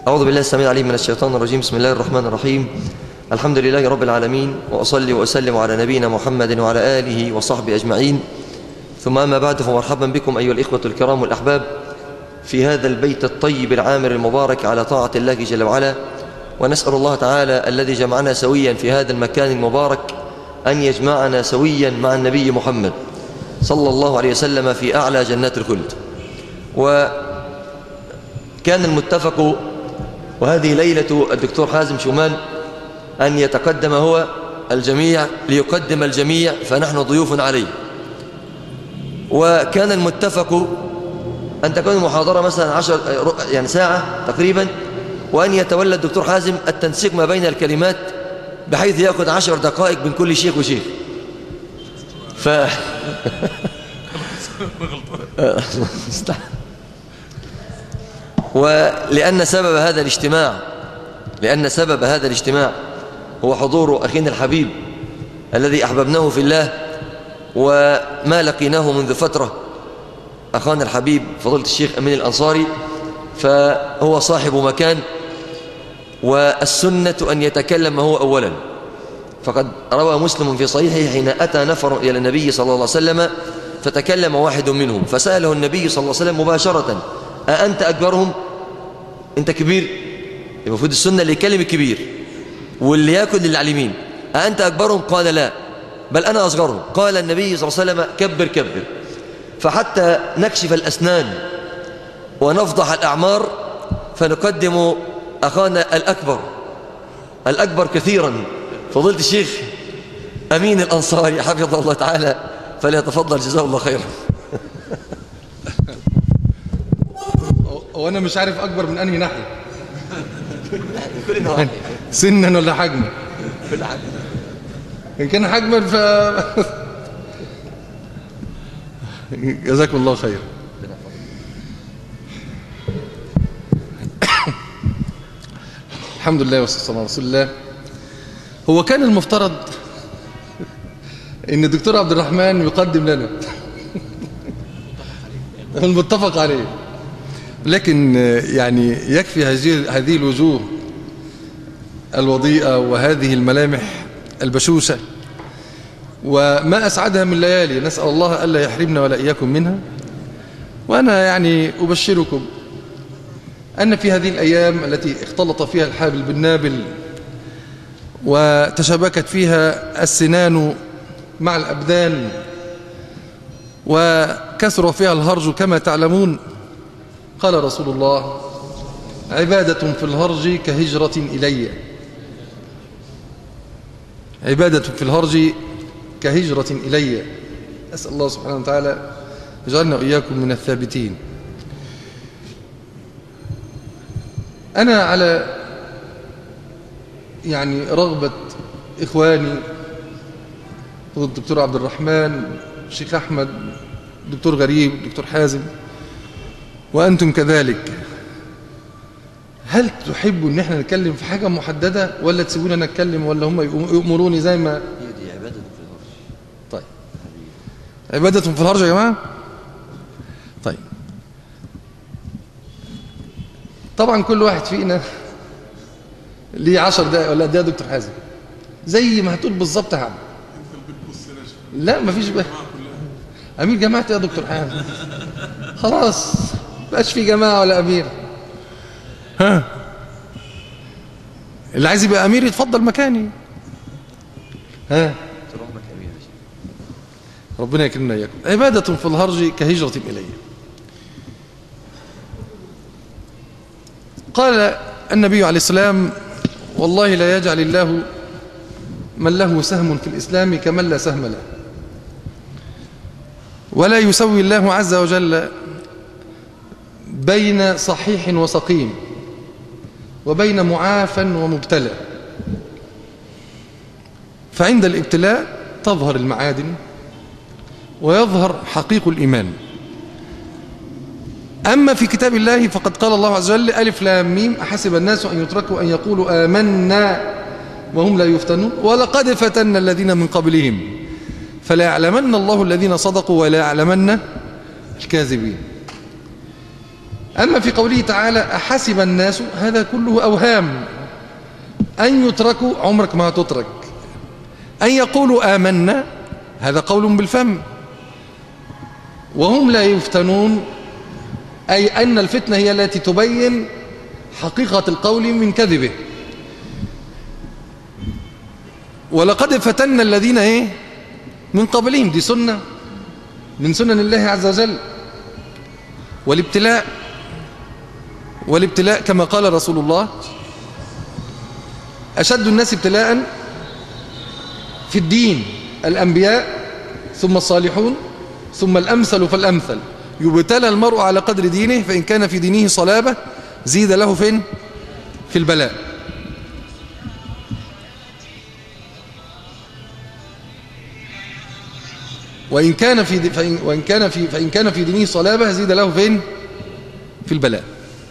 أعوذ بالله السميع العليم من الشيطان الرجيم بسم الله الرحمن الرحيم الحمد لله رب العالمين وأصلي وأسلم على نبينا محمد وعلى آله وصحبه أجمعين ثم أما بعد فمرحبا بكم أيها الإخوة الكرام والأحباب في هذا البيت الطيب العامر المبارك على طاعة الله جل وعلا ونسأل الله تعالى الذي جمعنا سويا في هذا المكان المبارك أن يجمعنا سويا مع النبي محمد صلى الله عليه وسلم في أعلى جنات الخلد وكان المتفق وهذه ليلة الدكتور حازم شومان أن يتقدم هو الجميع ليقدم الجميع فنحن ضيوف عليه وكان المتفق أن تكون المحاضرة مثلا عشر يعني ساعة تقريبا وأن يتولى الدكتور حازم التنسيق ما بين الكلمات بحيث يأخذ عشر دقائق من كل شيخ وشيخ ف ولأن سبب هذا الاجتماع لأن سبب هذا الاجتماع هو حضور أخينا الحبيب الذي أحببناه في الله وما لقيناه منذ فترة أخانا الحبيب فضيلة الشيخ أمين الأنصاري فهو صاحب مكان والسنة أن يتكلم هو أولا فقد روى مسلم في صحيحه حين أتى نفر إلى النبي صلى الله عليه وسلم فتكلم واحد منهم فسأله النبي صلى الله عليه وسلم مباشرة أأنت أكبرهم أنت كبير المفروض السنة اللي يكلم الكبير واللي ياكل للعلمين أأنت أكبرهم قال لا بل أنا أصغرهم قال النبي صلى الله عليه وسلم كبر كبر فحتى نكشف الأسنان ونفضح الأعمار فنقدم أخانا الأكبر الأكبر كثيرا فضيلة الشيخ أمين الأنصاري حفظه الله تعالى فليتفضل جزاه الله خيرا وانا مش عارف اكبر من انهي ناحيه كل نواحي سنا ولا حجما كل حاجة ان كان حجما ف جزاكم الله خير الحمد لله والصلاه والسلام على رسول الله هو كان المفترض ان الدكتور عبد الرحمن يقدم لنا المتفق عليه لكن يعني يكفي هذه هذه الوجوه الوضيئة وهذه الملامح البشوشة وما أسعدها من ليالي نسأل الله ألا يحرمنا ولا إياكم منها وأنا يعني أبشركم أن في هذه الأيام التي اختلط فيها الحابل بالنابل وتشابكت فيها السنان مع الأبدان وكثر فيها الهرج كما تعلمون قال رسول الله عبادة في الهرج كهجرة إلي عبادة في الهرج كهجرة إلي أسأل الله سبحانه وتعالى يجعلنا وإياكم من الثابتين أنا على يعني رغبة إخواني الدكتور عبد الرحمن الشيخ أحمد الدكتور غريب الدكتور حازم وأنتم كذلك هل تحبوا ان احنا نتكلم في حاجة محددة ولا تسيبونا نتكلم ولا هم يأمروني زي ما هي دي عبادة في الهرج طيب عبادة في الهرج يا جماعة طيب طبعا كل واحد فينا ليه عشر دقايق ولا ده يا دكتور حازم زي ما هتقول بالظبط هعمل لا مفيش بقى امير جماعة يا دكتور حازم خلاص بقاش في جماعة ولا امير ها اللي عايز يبقى امير يتفضل مكاني ها ترحمك أمين يا شيخ ربنا يكرمنا اياكم عبادة في الهرج كهجرة إلي قال النبي عليه السلام والله لا يجعل الله من له سهم في الإسلام كمن لا سهم له ولا يسوي الله عز وجل بين صحيح وسقيم وبين معافى ومبتلى فعند الابتلاء تظهر المعادن ويظهر حقيق الإيمان أما في كتاب الله فقد قال الله عز وجل ألف لام ميم أحسب الناس أن يتركوا أن يقولوا آمنا وهم لا يفتنون ولقد فتنا الذين من قبلهم فلا يعلمن الله الذين صدقوا ولا يعلمن الكاذبين أما في قوله تعالى أحسب الناس هذا كله أوهام أن يتركوا عمرك ما هتترك أن يقولوا آمنا هذا قول بالفم وهم لا يفتنون أي أن الفتنة هي التي تبين حقيقة القول من كذبه ولقد فتنا الذين ايه من قبلهم دي سنة من سنن الله عز وجل والابتلاء والابتلاء كما قال رسول الله أشد الناس ابتلاء في الدين الأنبياء ثم الصالحون ثم الأمثل فالأمثل يبتلى المرء على قدر دينه فإن كان في دينه صلابة زيد له فين في البلاء وإن كان في فإن وإن كان في فإن كان في دينه صلابة زيد له فين في البلاء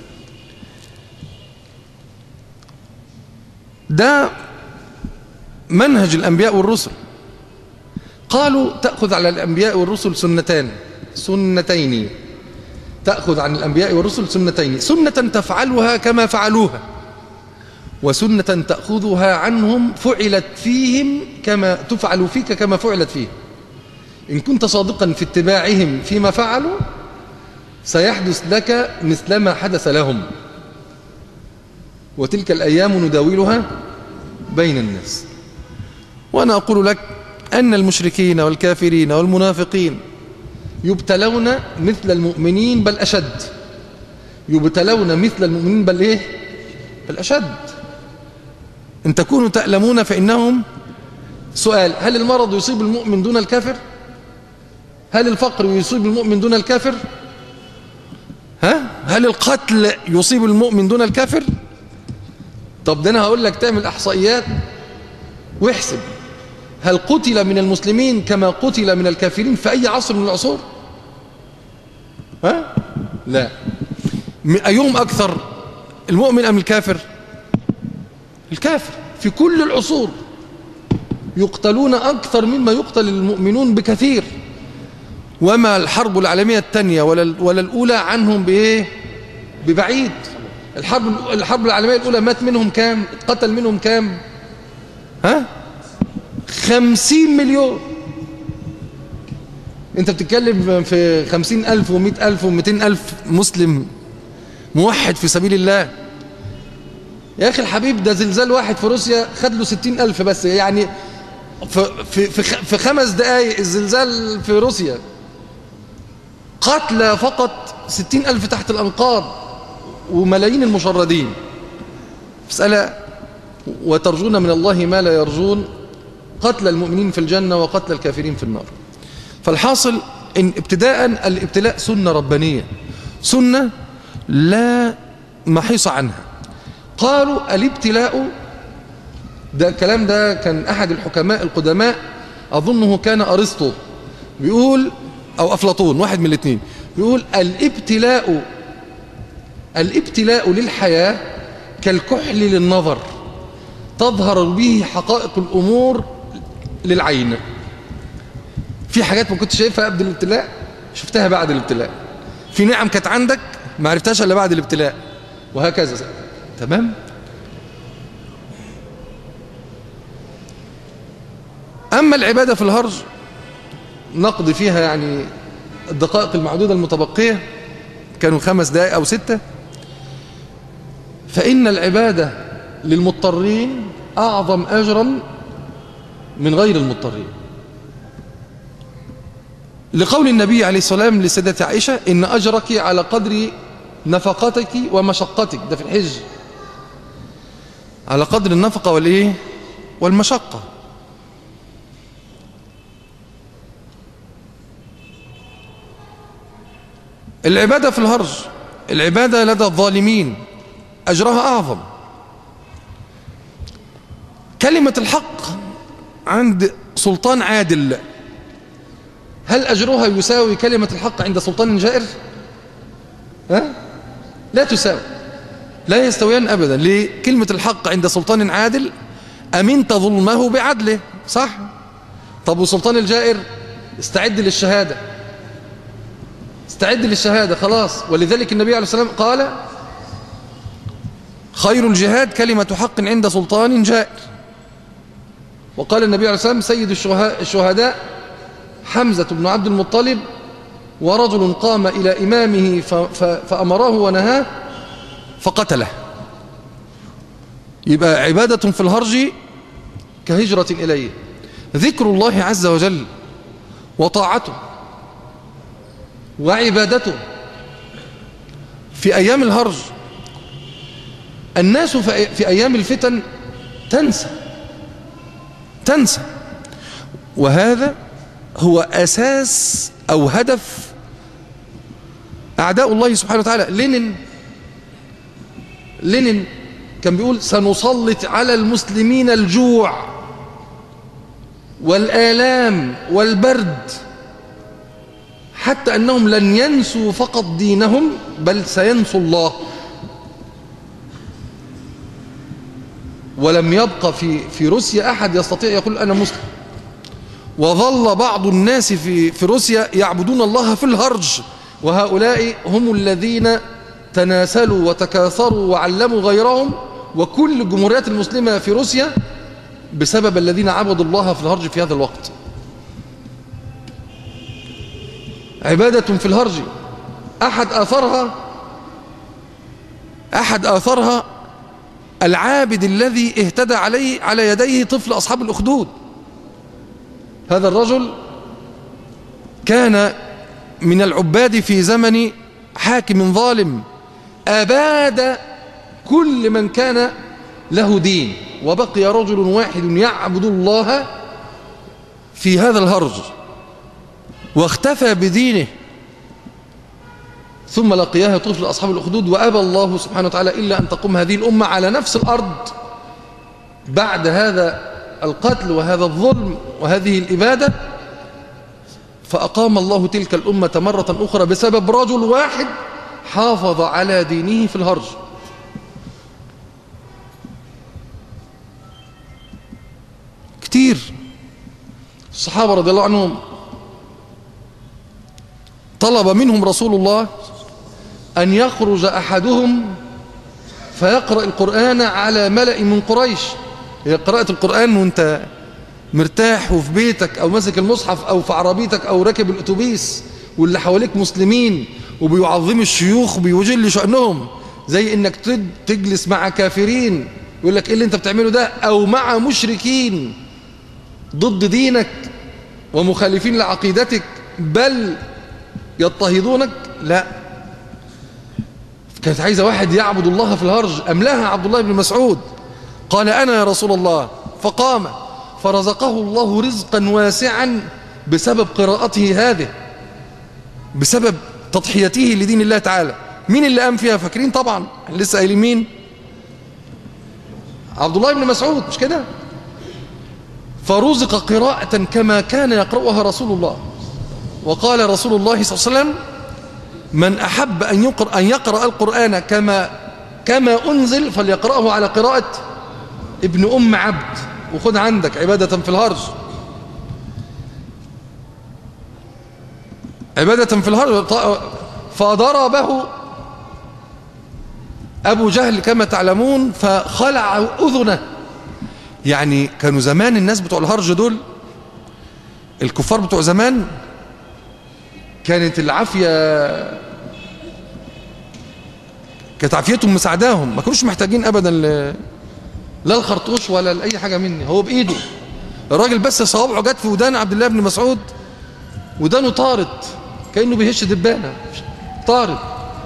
ده منهج الأنبياء والرسل قالوا تأخذ على الأنبياء والرسل سنتان سنتين تأخذ عن الأنبياء والرسل سنتين سنة تفعلها كما فعلوها وسنة تأخذها عنهم فعلت فيهم كما تفعل فيك كما فعلت فيهم إن كنت صادقا في اتباعهم فيما فعلوا سيحدث لك مثلما حدث لهم وتلك الأيام نداولها بين الناس وأنا أقول لك أن المشركين والكافرين والمنافقين يبتلون مثل المؤمنين بل أشد يبتلون مثل المؤمنين بل إيه بل أشد إن تكونوا تألمون فإنهم سؤال هل المرض يصيب المؤمن دون الكافر هل الفقر يصيب المؤمن دون الكافر ها هل القتل يصيب المؤمن دون الكافر طب ده انا هقول لك تعمل احصائيات واحسب هل قتل من المسلمين كما قتل من الكافرين في اي عصر من العصور ها لا ايهم اكثر المؤمن ام الكافر الكافر في كل العصور يقتلون اكثر مما يقتل المؤمنون بكثير وما الحرب العالمية الثانية ولا, ولا الأولى عنهم بإيه ببعيد الحرب, الحرب العالمية الأولى مات منهم كام قتل منهم كام ها خمسين مليون انت بتتكلم في خمسين ألف ومئة ألف ومئتين ألف مسلم موحد في سبيل الله يا أخي الحبيب ده زلزال واحد في روسيا خد له ستين ألف بس يعني في, في, في خمس دقايق الزلزال في روسيا قتلى فقط ستين ألف تحت الأنقاض وملايين المشردين مسألة وترجون من الله ما لا يرجون قتل المؤمنين في الجنة وقتل الكافرين في النار فالحاصل إن ابتداء الابتلاء سنة ربانية سنة لا محيص عنها قالوا الابتلاء ده الكلام ده كان أحد الحكماء القدماء أظنه كان أرسطو بيقول أو أفلاطون واحد من الاثنين بيقول الابتلاء الابتلاء للحياة كالكحل للنظر تظهر به حقائق الأمور للعين في حاجات ما كنت شايفها قبل الابتلاء شفتها بعد الابتلاء في نعم كانت عندك ما عرفتهاش إلا بعد الابتلاء وهكذا تمام أما العبادة في الهرج نقضي فيها يعني الدقائق المعدودة المتبقية كانوا خمس دقائق أو ستة فإن العبادة للمضطرين أعظم أجرا من غير المضطرين لقول النبي عليه الصلاة والسلام لسيدة عائشة إن أجرك على قدر نفقتك ومشقتك ده في الحج على قدر النفقة والإيه والمشقة العبادة في الهرج العبادة لدى الظالمين أجرها أعظم كلمة الحق عند سلطان عادل هل أجرها يساوي كلمة الحق عند سلطان جائر ها؟ لا تساوي لا يستويان أبدا لكلمة الحق عند سلطان عادل أمنت ظلمه بعدله صح طب وسلطان الجائر استعد للشهادة استعد للشهادة خلاص ولذلك النبي عليه الصلاة والسلام قال خير الجهاد كلمة حق عند سلطان جائر وقال النبي عليه الصلاة والسلام سيد الشهداء حمزة بن عبد المطلب ورجل قام إلى إمامه فأمره ونهاه فقتله يبقى عبادة في الهرج كهجرة إليه ذكر الله عز وجل وطاعته وعبادته في أيام الهرج الناس في أيام الفتن تنسى تنسى وهذا هو أساس أو هدف أعداء الله سبحانه وتعالى لينين لينين كان بيقول سنسلط على المسلمين الجوع والآلام والبرد حتى أنهم لن ينسوا فقط دينهم بل سينسوا الله ولم يبقى في في روسيا أحد يستطيع يقول أنا مسلم وظل بعض الناس في في روسيا يعبدون الله في الهرج وهؤلاء هم الذين تناسلوا وتكاثروا وعلموا غيرهم وكل الجمهوريات المسلمة في روسيا بسبب الذين عبدوا الله في الهرج في هذا الوقت عبادة في الهرج أحد آثرها أحد آثرها العابد الذي اهتدى عليه على يديه طفل أصحاب الأخدود هذا الرجل كان من العباد في زمن حاكم ظالم أباد كل من كان له دين وبقي رجل واحد يعبد الله في هذا الهرج واختفى بدينه ثم لقياها طفل أصحاب الأخدود وأبى الله سبحانه وتعالى إلا أن تقوم هذه الأمة على نفس الأرض بعد هذا القتل وهذا الظلم وهذه الإبادة فأقام الله تلك الأمة مرة أخرى بسبب رجل واحد حافظ على دينه في الهرج كتير الصحابة رضي الله عنهم طلب منهم رسول الله أن يخرج أحدهم فيقرأ القرآن على ملأ من قريش هي قراءة القرآن وانت مرتاح وفي بيتك أو ماسك المصحف أو في عربيتك أو راكب الأتوبيس واللي حواليك مسلمين وبيعظموا الشيوخ وبيوجل شأنهم زي انك تجلس مع كافرين يقول لك ايه اللي انت بتعمله ده او مع مشركين ضد دينك ومخالفين لعقيدتك بل يضطهدونك لا كانت عايزة واحد يعبد الله في الهرج أملاها عبد الله بن مسعود قال أنا يا رسول الله فقام فرزقه الله رزقا واسعا بسبب قراءته هذه بسبب تضحيته لدين الله تعالى مين اللي قام فيها فاكرين طبعا لسه قايلين مين عبد الله بن مسعود مش كده فرزق قراءة كما كان يقرأها رسول الله وقال رسول الله صلى الله عليه وسلم من أحب أن يقرأ, أن يقرأ القرآن كما كما أنزل فليقرأه على قراءة ابن أم عبد وخذ عندك عبادة في الهرج عبادة في الهرج فضربه أبو جهل كما تعلمون فخلع أذنه يعني كانوا زمان الناس بتوع الهرج دول الكفار بتوع زمان كانت العافية كانت عافيتهم مساعداهم ما كانوش محتاجين أبدا ل... لا الخرطوش ولا لأي حاجة مني هو بإيده الراجل بس صوابعه جت في ودان عبد الله بن مسعود ودانه طارت كأنه بيهش دبانة طارت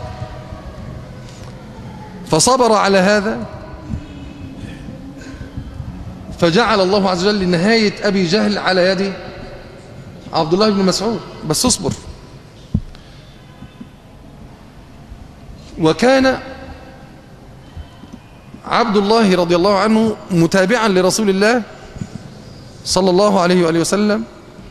فصبر على هذا فجعل الله عز وجل نهاية أبي جهل على يد عبد الله بن مسعود بس اصبر وكان عبد الله رضي الله عنه متابعا لرسول الله صلى الله عليه وآله وسلم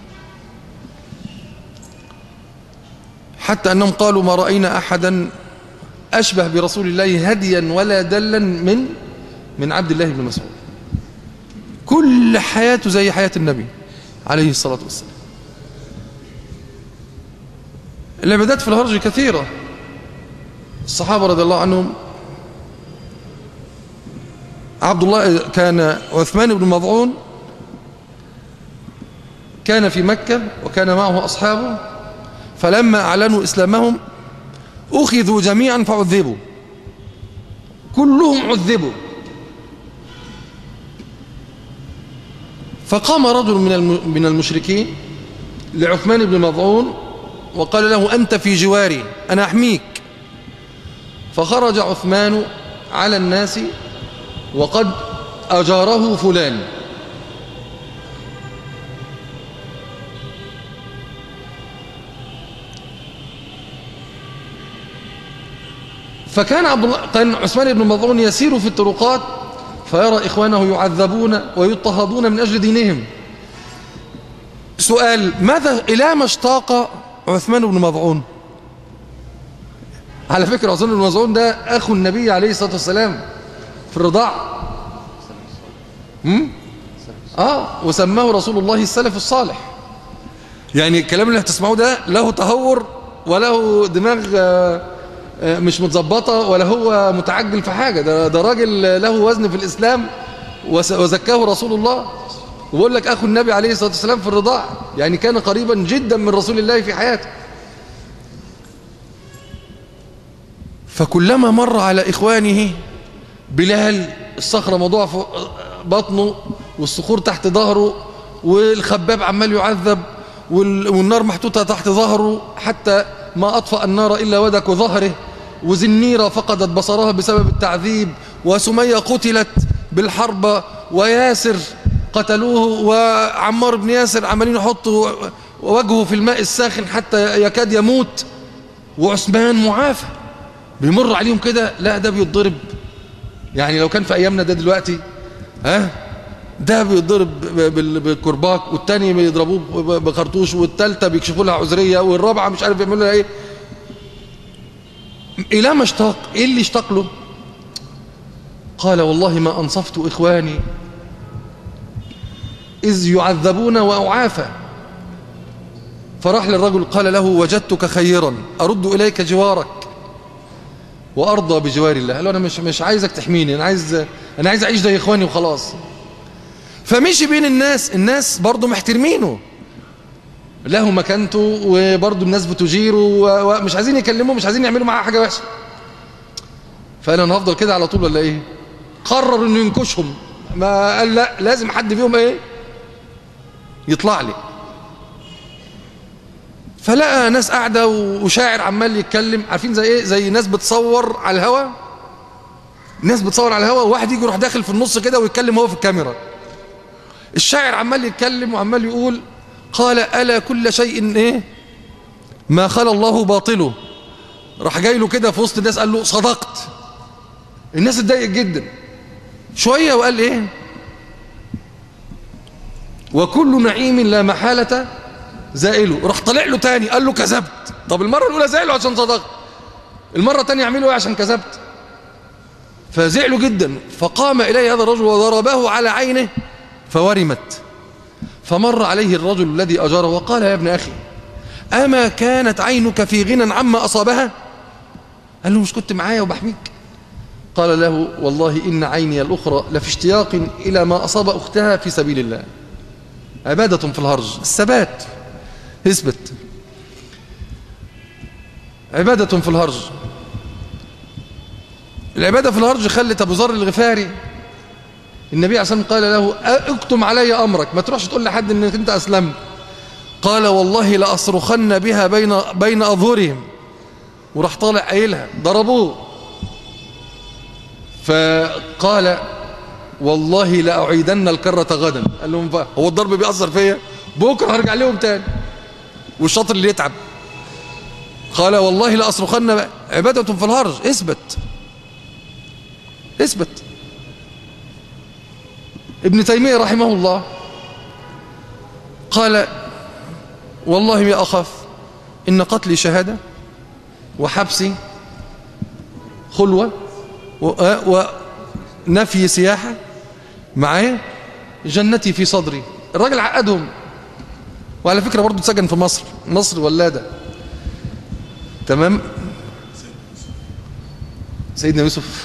حتى أنهم قالوا ما رأينا أحدا أشبه برسول الله هديا ولا دلا من من عبد الله بن مسعود كل حياته زي حياة النبي عليه الصلاة والسلام العبادات في الهرج كثيرة الصحابة رضي الله عنهم عبد الله كان عثمان بن مضعون كان في مكة وكان معه أصحابه فلما أعلنوا إسلامهم أخذوا جميعا فعذبوا كلهم عذبوا فقام رجل من من المشركين لعثمان بن مضعون وقال له أنت في جواري أنا أحميك فخرج عثمان على الناس وقد أجاره فلان فكان عبد الله كان عثمان بن مظعون يسير في الطرقات فيرى إخوانه يعذبون ويضطهدون من أجل دينهم سؤال ماذا إلى ما اشتاق عثمان بن مظعون على فكرة عثمان بن مظعون ده أخو النبي عليه الصلاة والسلام في الرضاع هم؟ آه وسماه رسول الله السلف الصالح يعني الكلام اللي هتسمعوه ده له تهور وله دماغ آه مش متظبطة ولا هو متعجل في حاجة ده, ده راجل له وزن في الإسلام وزكاه رسول الله وبقول لك أخو النبي عليه الصلاة والسلام في الرضاع يعني كان قريبا جدا من رسول الله في حياته فكلما مر على إخوانه بلال الصخرة موضوع في بطنه والصخور تحت ظهره والخباب عمال يعذب والنار محطوطة تحت ظهره حتى ما أطفأ النار إلا ودك ظهره وزنيرة فقدت بصرها بسبب التعذيب وسمية قتلت بالحرب وياسر قتلوه وعمار بن ياسر عمالين يحطوا وجهه في الماء الساخن حتى يكاد يموت وعثمان معافى بيمر عليهم كده لا ده بيتضرب يعني لو كان في أيامنا ده دلوقتي ها ده بيضرب بالكرباك والتاني بيضربوه بخرطوش والتالتة بيكشفوا لها عذرية والرابعة مش عارف يعملوا لها ايه إلى ما اشتاق ايه اللي اشتاق له قال والله ما أنصفت إخواني إذ يعذبون وأعافى فراح للرجل قال له وجدتك خيرا أرد إليك جوارك وأرضى بجوار الله قال له أنا مش, مش عايزك تحميني أنا عايز, أنا عايز أعيش زي إخواني وخلاص فمشي بين الناس الناس برضه محترمينه له مكانته وبرضه الناس بتجيره ومش عايزين يكلموه مش عايزين يعملوا معاه حاجة وحشة فقال انا هفضل كده على طول ولا ايه قرر انه ينكشهم ما قال لا لازم حد فيهم ايه يطلع لي فلقى ناس قاعدة وشاعر عمال يتكلم عارفين زي ايه زي ناس بتصور على الهوا ناس بتصور على الهوا وواحد يجي يروح داخل في النص كده ويتكلم هو في الكاميرا الشاعر عمال يتكلم وعمال يقول قال ألا كل شيء إيه ما خلى الله باطله راح جاي له كده في وسط الناس قال له صدقت الناس اتضايقت جدا شوية وقال إيه وكل نعيم لا محالة زائله راح طلع له تاني قال له كذبت طب المرة الأولى زائله عشان صدقت المرة الثانية عمله إيه عشان كذبت فزعلوا جدا فقام إليه هذا الرجل وضربه على عينه فورمت فمر عليه الرجل الذي أجاره وقال يا ابن أخي أما كانت عينك في غنى عما أصابها قال له مش كنت معايا وبحميك قال له والله إن عيني الأخرى لفي اشتياق إلى ما أصاب أختها في سبيل الله عبادة في الهرج الثبات اثبت عبادة في الهرج العبادة في الهرج خلت أبو ذر الغفاري النبي عليه الصلاة والسلام قال له اكتم علي أمرك ما تروحش تقول لحد انك انت أسلمت قال والله لأصرخن بها بين, بين أظهرهم وراح طالع قايلها ضربوه فقال والله لأعيدن الكرة غدا قال لهم بقى هو الضرب بيأثر فيا بكرة هرجع لهم تاني والشاطر اللي يتعب قال والله لأصرخن عبادة في الهرج اثبت اثبت ابن تيمية رحمه الله قال والله ما أخاف إن قتلي شهادة وحبسي خلوة ونفي سياحة معايا جنتي في صدري الراجل عقدهم وعلى فكرة برضو اتسجن في مصر مصر ولادة تمام سيدنا يوسف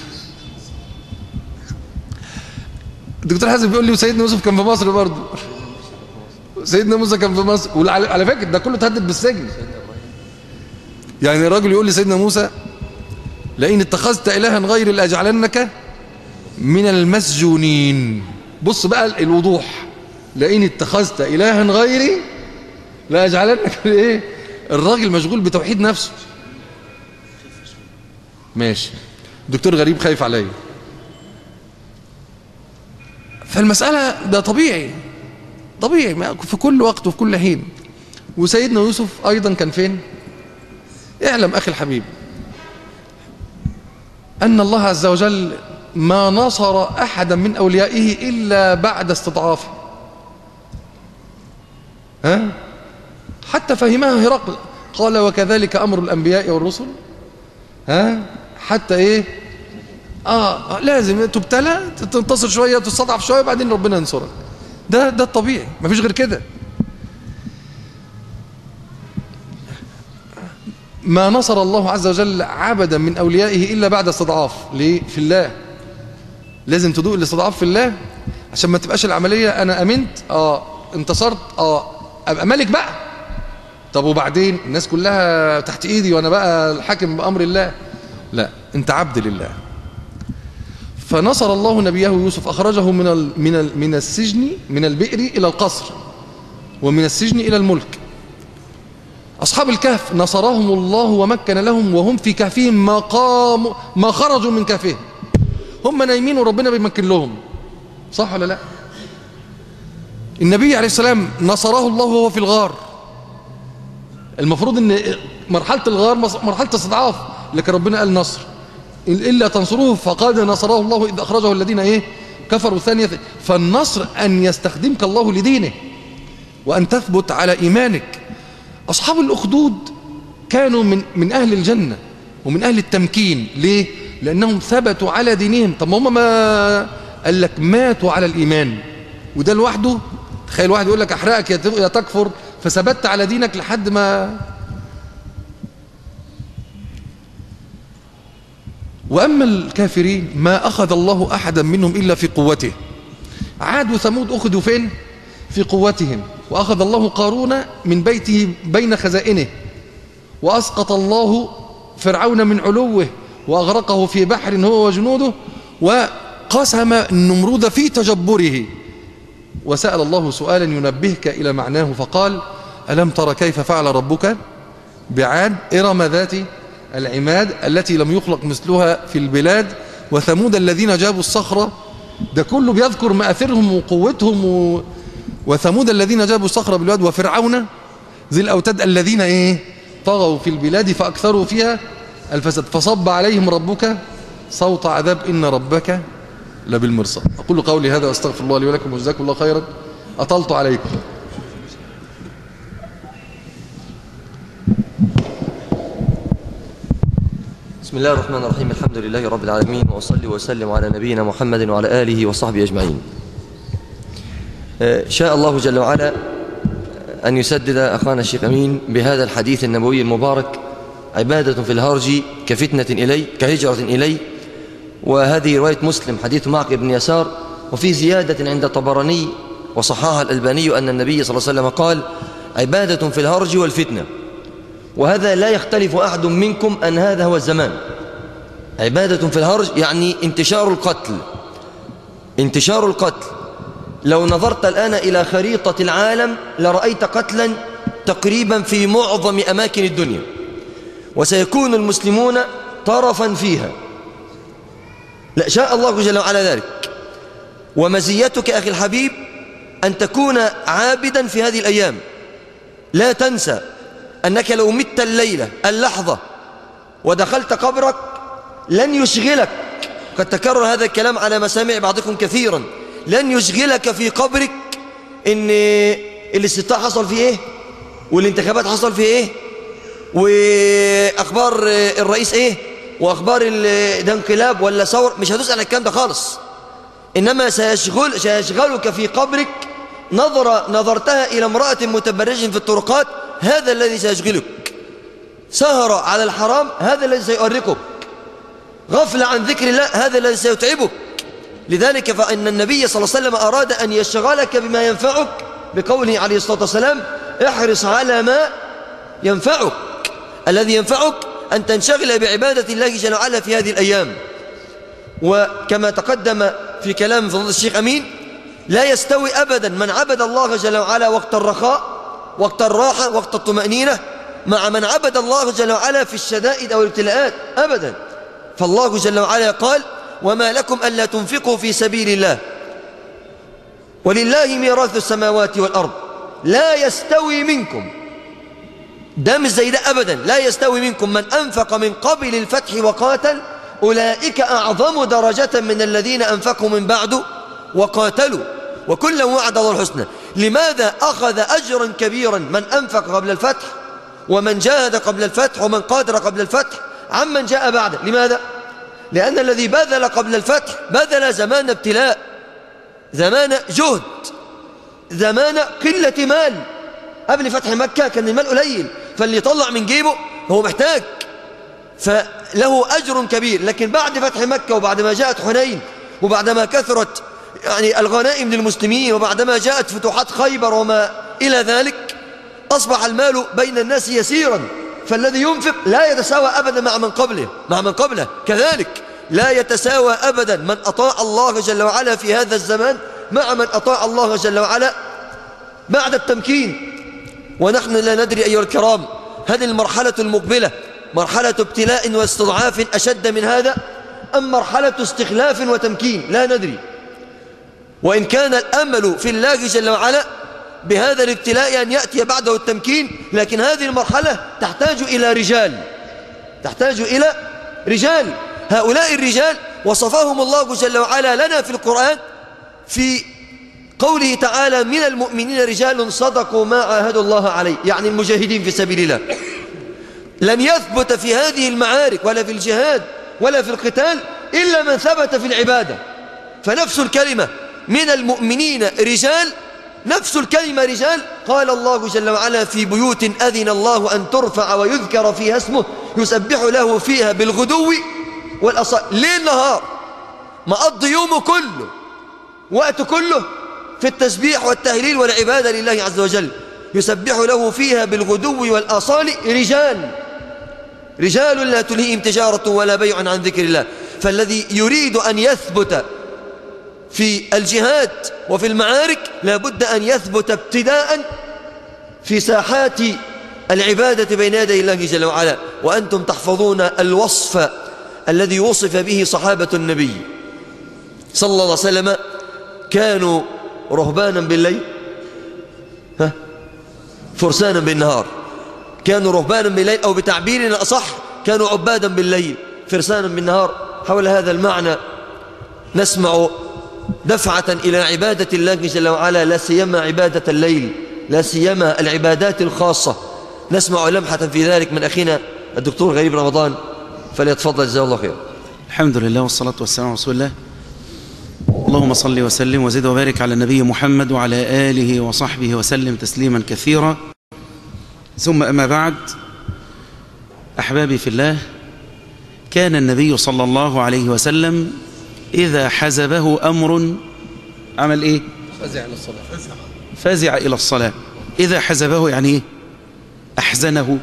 الدكتور حازم بيقول لي وسيدنا يوسف كان في مصر برضه سيدنا موسى كان في مصر وعلى على فكره ده كله تهدد بالسجن يعني الراجل يقول لسيدنا موسى لئن اتخذت الها غيري لاجعلنك من المسجونين بص بقى الوضوح لئن اتخذت الها غيري لاجعلنك ايه الراجل مشغول بتوحيد نفسه ماشي دكتور غريب خايف عليا فالمسألة ده طبيعي طبيعي ما- في كل وقت وفي كل حين وسيدنا يوسف أيضا كان فين اعلم أخي الحبيب أن الله عز وجل ما نصر أحدا من أوليائه إلا بعد استضعافه ها حتى فهمها هرقل قال وكذلك أمر الأنبياء والرسل ها حتى إيه آه لازم تبتلى تنتصر شوية تستضعف شوية وبعدين ربنا ينصرك ده ده الطبيعي مفيش غير كده ما نصر الله عز وجل عبدا من أوليائه إلا بعد استضعاف ليه؟ في الله لازم تدوق الاستضعاف في الله عشان ما تبقاش العملية أنا أمنت آه انتصرت آه أبقى ملك بقى طب وبعدين الناس كلها تحت إيدي وأنا بقى الحاكم بأمر الله لا أنت عبد لله فنصر الله نبيه يوسف أخرجه من ال من ال من السجن من البئر إلى القصر ومن السجن إلى الملك أصحاب الكهف نصرهم الله ومكن لهم وهم في كهفهم ما قاموا ما خرجوا من كهفهم هم نايمين وربنا بيمكن لهم صح ولا لا النبي عليه السلام نصره الله وهو في الغار المفروض ان مرحلة الغار مص- مرحلة استضعاف لكن ربنا قال نصر إلا تنصروه فقد نصره الله إذ أخرجه الذين إيه كفروا ثانية فالنصر أن يستخدمك الله لدينه وأن تثبت على إيمانك أصحاب الأخدود كانوا من, من أهل الجنة ومن أهل التمكين ليه؟ لأنهم ثبتوا على دينهم طب ما هم ما قال لك ماتوا على الإيمان وده لوحده تخيل واحد يقول لك أحرقك يا ت- يا تكفر فثبت على دينك لحد ما وأما الكافرين ما أخذ الله أحدا منهم إلا في قوته عاد وثمود أخذوا فين؟ في قوتهم وأخذ الله قارون من بيته بين خزائنه وأسقط الله فرعون من علوه وأغرقه في بحر هو وجنوده وقسم النمرود في تجبره وسأل الله سؤالا ينبهك إلى معناه فقال ألم تر كيف فعل ربك بعاد إرم ذات العماد التي لم يخلق مثلها في البلاد وثمود الذين جابوا الصخرة ده كله بيذكر مآثرهم وقوتهم و... وثمود الذين جابوا الصخرة بالواد وفرعون ذي الأوتاد الذين إيه طغوا في البلاد فأكثروا فيها الفساد فصب عليهم ربك صوت عذاب إن ربك لبالمرصاد أقول قولي هذا وأستغفر الله لي ولكم وجزاكم الله خيرا أطلت عليكم بسم الله الرحمن الرحيم الحمد لله رب العالمين وأصلي وسلم على نبينا محمد وعلى آله وصحبه أجمعين آه، شاء الله جل وعلا أن يسدد أخانا الشيخ أمين بهذا الحديث النبوي المبارك عبادة في الهرج كفتنة إلي كهجرة إلي وهذه رواية مسلم حديث معق بن يسار وفي زيادة عند طبراني وصححها الألباني أن النبي صلى الله عليه وسلم قال عبادة في الهرج والفتنة وهذا لا يختلف أحد منكم أن هذا هو الزمان عبادة في الهرج يعني انتشار القتل انتشار القتل لو نظرت الآن إلى خريطة العالم لرأيت قتلا تقريبا في معظم أماكن الدنيا وسيكون المسلمون طرفا فيها لا شاء الله جل وعلا ذلك ومزيتك أخي الحبيب أن تكون عابدا في هذه الأيام لا تنسى أنك لو مت الليلة اللحظة ودخلت قبرك لن يشغلك قد تكرر هذا الكلام على مسامع بعضكم كثيرا لن يشغلك في قبرك ان الاستفتاء حصل فيه ايه والانتخابات حصل فيه ايه واخبار الرئيس ايه واخبار ال- ده انقلاب ولا ثور مش هتسال الكلام ده خالص انما سيشغل سيشغلك في قبرك نظرة نظرتها الى امرأة متبرجة في الطرقات هذا الذي سيشغلك سهر على الحرام هذا الذي سيؤرقك غفل عن ذكر الله هذا الذي سيتعبك لذلك فإن النبي صلى الله عليه وسلم أراد أن يشغلك بما ينفعك بقوله عليه الصلاة والسلام احرص على ما ينفعك الذي ينفعك أن تنشغل بعبادة الله جل وعلا في هذه الأيام وكما تقدم في كلام فضل الشيخ أمين لا يستوي أبدا من عبد الله جل وعلا وقت الرخاء وقت الراحة وقت الطمأنينة مع من عبد الله جل وعلا في الشدائد أو الابتلاءات أبدا فالله جل وعلا قال وما لكم ألا تنفقوا في سبيل الله ولله ميراث السماوات والأرض لا يستوي منكم ده مش زي ده أبدا لا يستوي منكم من أنفق من قبل الفتح وقاتل أولئك أعظم درجة من الذين أنفقوا من بعد وقاتلوا وكلا وعد الله الحسنى لماذا أخذ أجرا كبيرا من أنفق قبل الفتح ومن جاهد قبل الفتح ومن قادر قبل الفتح عمن جاء بعده لماذا؟ لأن الذي بذل قبل الفتح بذل زمان ابتلاء زمان جهد زمان قلة مال قبل فتح مكة كان المال قليل فاللي يطلع من جيبه هو محتاج فله أجر كبير لكن بعد فتح مكة وبعد ما جاءت حنين وبعدما كثرت يعني الغنائم للمسلمين وبعدما جاءت فتوحات خيبر وما إلى ذلك أصبح المال بين الناس يسيرا فالذي ينفق لا يتساوى أبدا مع من قبله مع من قبله كذلك لا يتساوى أبدا من أطاع الله جل وعلا في هذا الزمان مع من أطاع الله جل وعلا بعد التمكين ونحن لا ندري أيها الكرام هل المرحلة المقبلة مرحلة ابتلاء واستضعاف أشد من هذا أم مرحلة استخلاف وتمكين لا ندري وإن كان الأمل في الله جل وعلا بهذا الابتلاء أن يأتي بعده التمكين لكن هذه المرحلة تحتاج إلى رجال تحتاج إلى رجال هؤلاء الرجال وصفهم الله جل وعلا لنا في القرآن في قوله تعالى من المؤمنين رجال صدقوا ما عاهدوا الله عليه يعني المجاهدين في سبيل الله لن يثبت في هذه المعارك ولا في الجهاد ولا في القتال إلا من ثبت في العبادة فنفس الكلمة من المؤمنين رجال نفس الكلمة رجال قال الله جل وعلا في بيوت أذن الله أن ترفع ويذكر فيها اسمه يسبح له فيها بالغدو والأصال ليل نهار مقضي يومه كله وقت كله في التسبيح والتهليل والعبادة لله عز وجل يسبح له فيها بالغدو والآصال رجال رجال لا تلهيهم تجارة ولا بيع عن ذكر الله فالذي يريد أن يثبت في الجهاد وفي المعارك لابد أن يثبت ابتداء في ساحات العبادة بين يدي الله جل وعلا وأنتم تحفظون الوصف الذي وصف به صحابة النبي صلى الله عليه وسلم كانوا رهبانا بالليل ها فرسانا بالنهار كانوا رهبانا بالليل أو بتعبيرنا أصح كانوا عبادا بالليل فرسانا بالنهار حول هذا المعنى نسمع دفعة إلى عبادة الله جل وعلا لا سيما عبادة الليل لا سيما العبادات الخاصة نسمع لمحة في ذلك من أخينا الدكتور غريب رمضان فليتفضل جزاه الله خير الحمد لله والصلاة والسلام على رسول الله اللهم صل وسلم وزد وبارك على النبي محمد وعلى آله وصحبه وسلم تسليما كثيرا ثم أما بعد أحبابي في الله كان النبي صلى الله عليه وسلم إذا حزبه أمر عمل إيه فزع إلى الصلاة فزع إلى الصلاة إذا حزبه يعني إيه أحزنه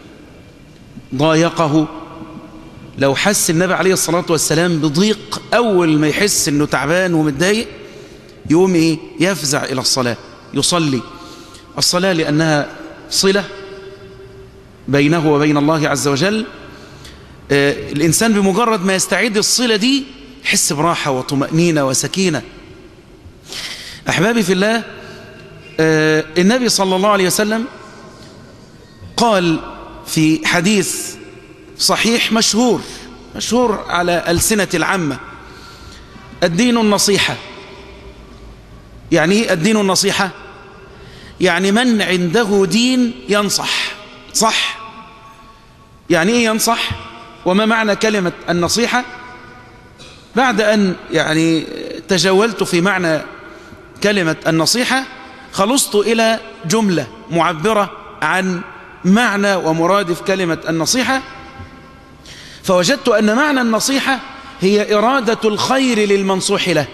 ضايقه لو حس النبي عليه الصلاة والسلام بضيق أول ما يحس أنه تعبان ومتضايق يقوم إيه يفزع إلى الصلاة يصلي الصلاة لأنها صلة بينه وبين الله عز وجل آه الإنسان بمجرد ما يستعيد الصلة دي يحس براحة وطمأنينة وسكينة أحبابي في الله آه النبي صلى الله عليه وسلم قال في حديث صحيح مشهور مشهور على ألسنة العامة الدين النصيحة يعني ايه الدين النصيحة يعني من عنده دين ينصح صح يعني ايه ينصح وما معنى كلمة النصيحة بعد أن يعني تجولت في معنى كلمة النصيحة خلصت إلى جملة معبرة عن معنى ومرادف كلمة النصيحة فوجدت أن معنى النصيحة هي إرادة الخير للمنصوح له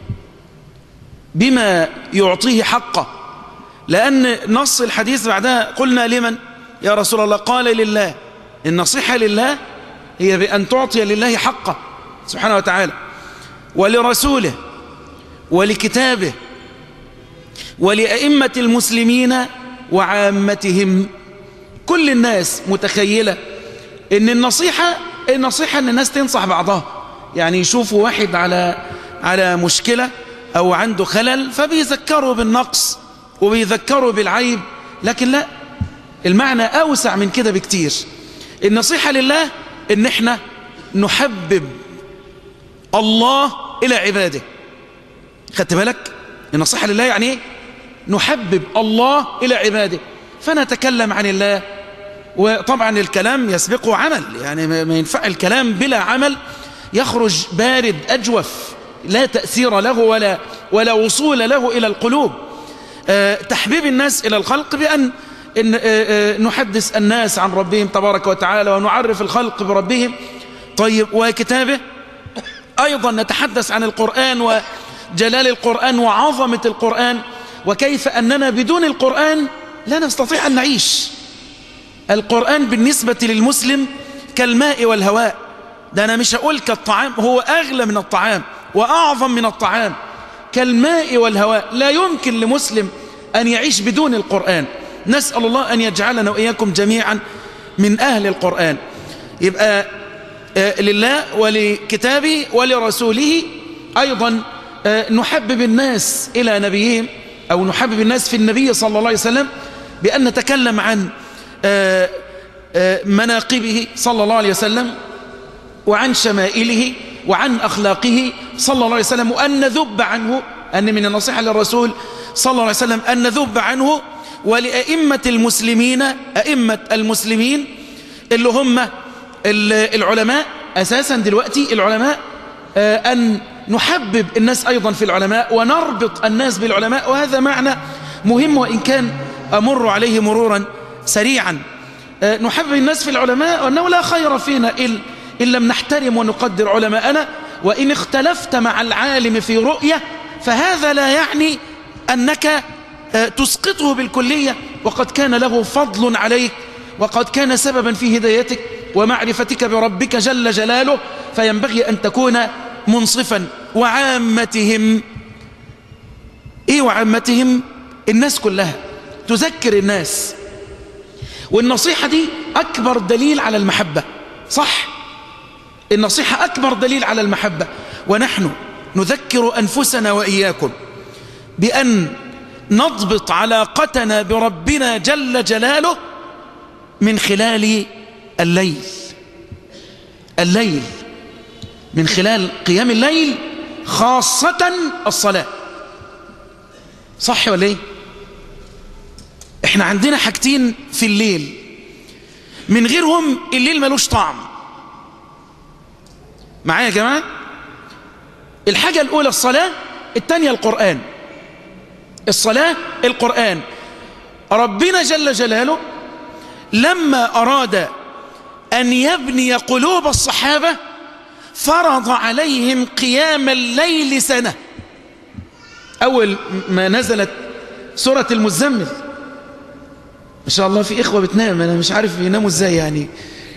بما يعطيه حقه لأن نص الحديث بعدها قلنا لمن يا رسول الله قال لله النصيحة لله هي بأن تعطي لله حقه سبحانه وتعالى ولرسوله ولكتابه ولأئمة المسلمين وعامتهم كل الناس متخيلة ان النصيحة النصيحة ان الناس تنصح بعضها يعني يشوفوا واحد على على مشكلة او عنده خلل فبيذكروا بالنقص وبيذكروا بالعيب لكن لا المعنى اوسع من كده بكتير النصيحة لله ان احنا نحبب الله الى عباده خدت بالك النصيحة لله يعني ايه نحبب الله الى عباده فنتكلم عن الله وطبعا الكلام يسبقه عمل يعني ما ينفع الكلام بلا عمل يخرج بارد أجوف لا تأثير له ولا, ولا وصول له إلى القلوب أه تحبيب الناس إلى الخلق بأن إن أه نحدث الناس عن ربهم تبارك وتعالى ونعرف الخلق بربهم طيب وكتابه أيضا نتحدث عن القرآن وجلال القرآن وعظمة القرآن وكيف أننا بدون القرآن لا نستطيع أن نعيش القرآن بالنسبة للمسلم كالماء والهواء ده أنا مش هقول كالطعام هو أغلى من الطعام وأعظم من الطعام كالماء والهواء لا يمكن لمسلم أن يعيش بدون القرآن نسأل الله أن يجعلنا وإياكم جميعا من أهل القرآن يبقى لله ولكتابه ولرسوله أيضا نحبب الناس إلى نبيهم أو نحبب الناس في النبي صلى الله عليه وسلم بأن نتكلم عن مناقبه صلى الله عليه وسلم وعن شمائله وعن أخلاقه صلى الله عليه وسلم وأن نذب عنه أن من النصيحة للرسول صلى الله عليه وسلم أن نذب عنه ولأئمة المسلمين أئمة المسلمين اللي هم العلماء أساسا دلوقتي العلماء أن نحبب الناس أيضا في العلماء ونربط الناس بالعلماء وهذا معنى مهم وإن كان أمر عليه مرورا سريعا نحبب الناس في العلماء وأنه لا خير فينا إن, إن لم نحترم ونقدر علماءنا وإن اختلفت مع العالم في رؤية فهذا لا يعني أنك تسقطه بالكلية وقد كان له فضل عليك وقد كان سببا في هدايتك ومعرفتك بربك جل جلاله فينبغي أن تكون منصفا وعامتهم ايه وعامتهم الناس كلها تذكر الناس والنصيحة دي أكبر دليل على المحبة صح النصيحة أكبر دليل على المحبة ونحن نذكر أنفسنا وإياكم بأن نضبط علاقتنا بربنا جل جلاله من خلال الليل الليل من خلال قيام الليل خاصة الصلاة صح ولا ايه احنا عندنا حاجتين في الليل من غيرهم الليل ملوش طعم معايا يا جماعة الحاجة الأولى الصلاة الثانية القرآن الصلاة القرآن ربنا جل جلاله لما أراد أن يبني قلوب الصحابة فرض عليهم قيام الليل سنة أول ما نزلت سورة المزمل ما شاء الله في إخوة بتنام أنا مش عارف يناموا إزاي يعني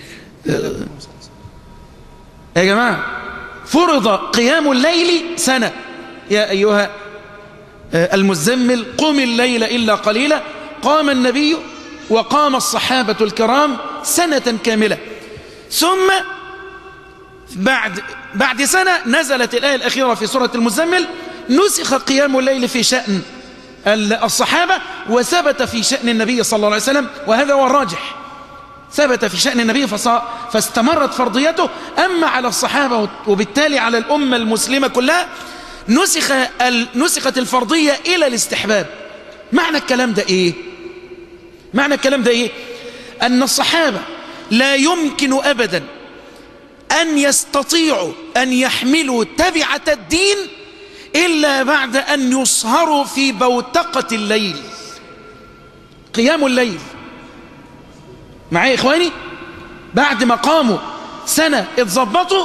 يا جماعة فرض قيام الليل سنة يا أيها المزمل قم الليل إلا قليلا قام النبي وقام الصحابة الكرام سنة كاملة ثم بعد بعد سنة نزلت الآية الأخيرة في سورة المزمل نسخ قيام الليل في شأن الصحابة وثبت في شأن النبي صلى الله عليه وسلم وهذا هو الراجح ثبت في شأن النبي فاستمرت فرضيته أما على الصحابة وبالتالي على الأمة المسلمة كلها نسخ نسخت الفرضية إلى الاستحباب معنى الكلام ده إيه معنى الكلام ده إيه أن الصحابة لا يمكن أبدا أن يستطيعوا أن يحملوا تبعة الدين إلا بعد أن يصهروا في بوتقة الليل قيام الليل معايا إخواني بعد ما قاموا سنة اتظبطوا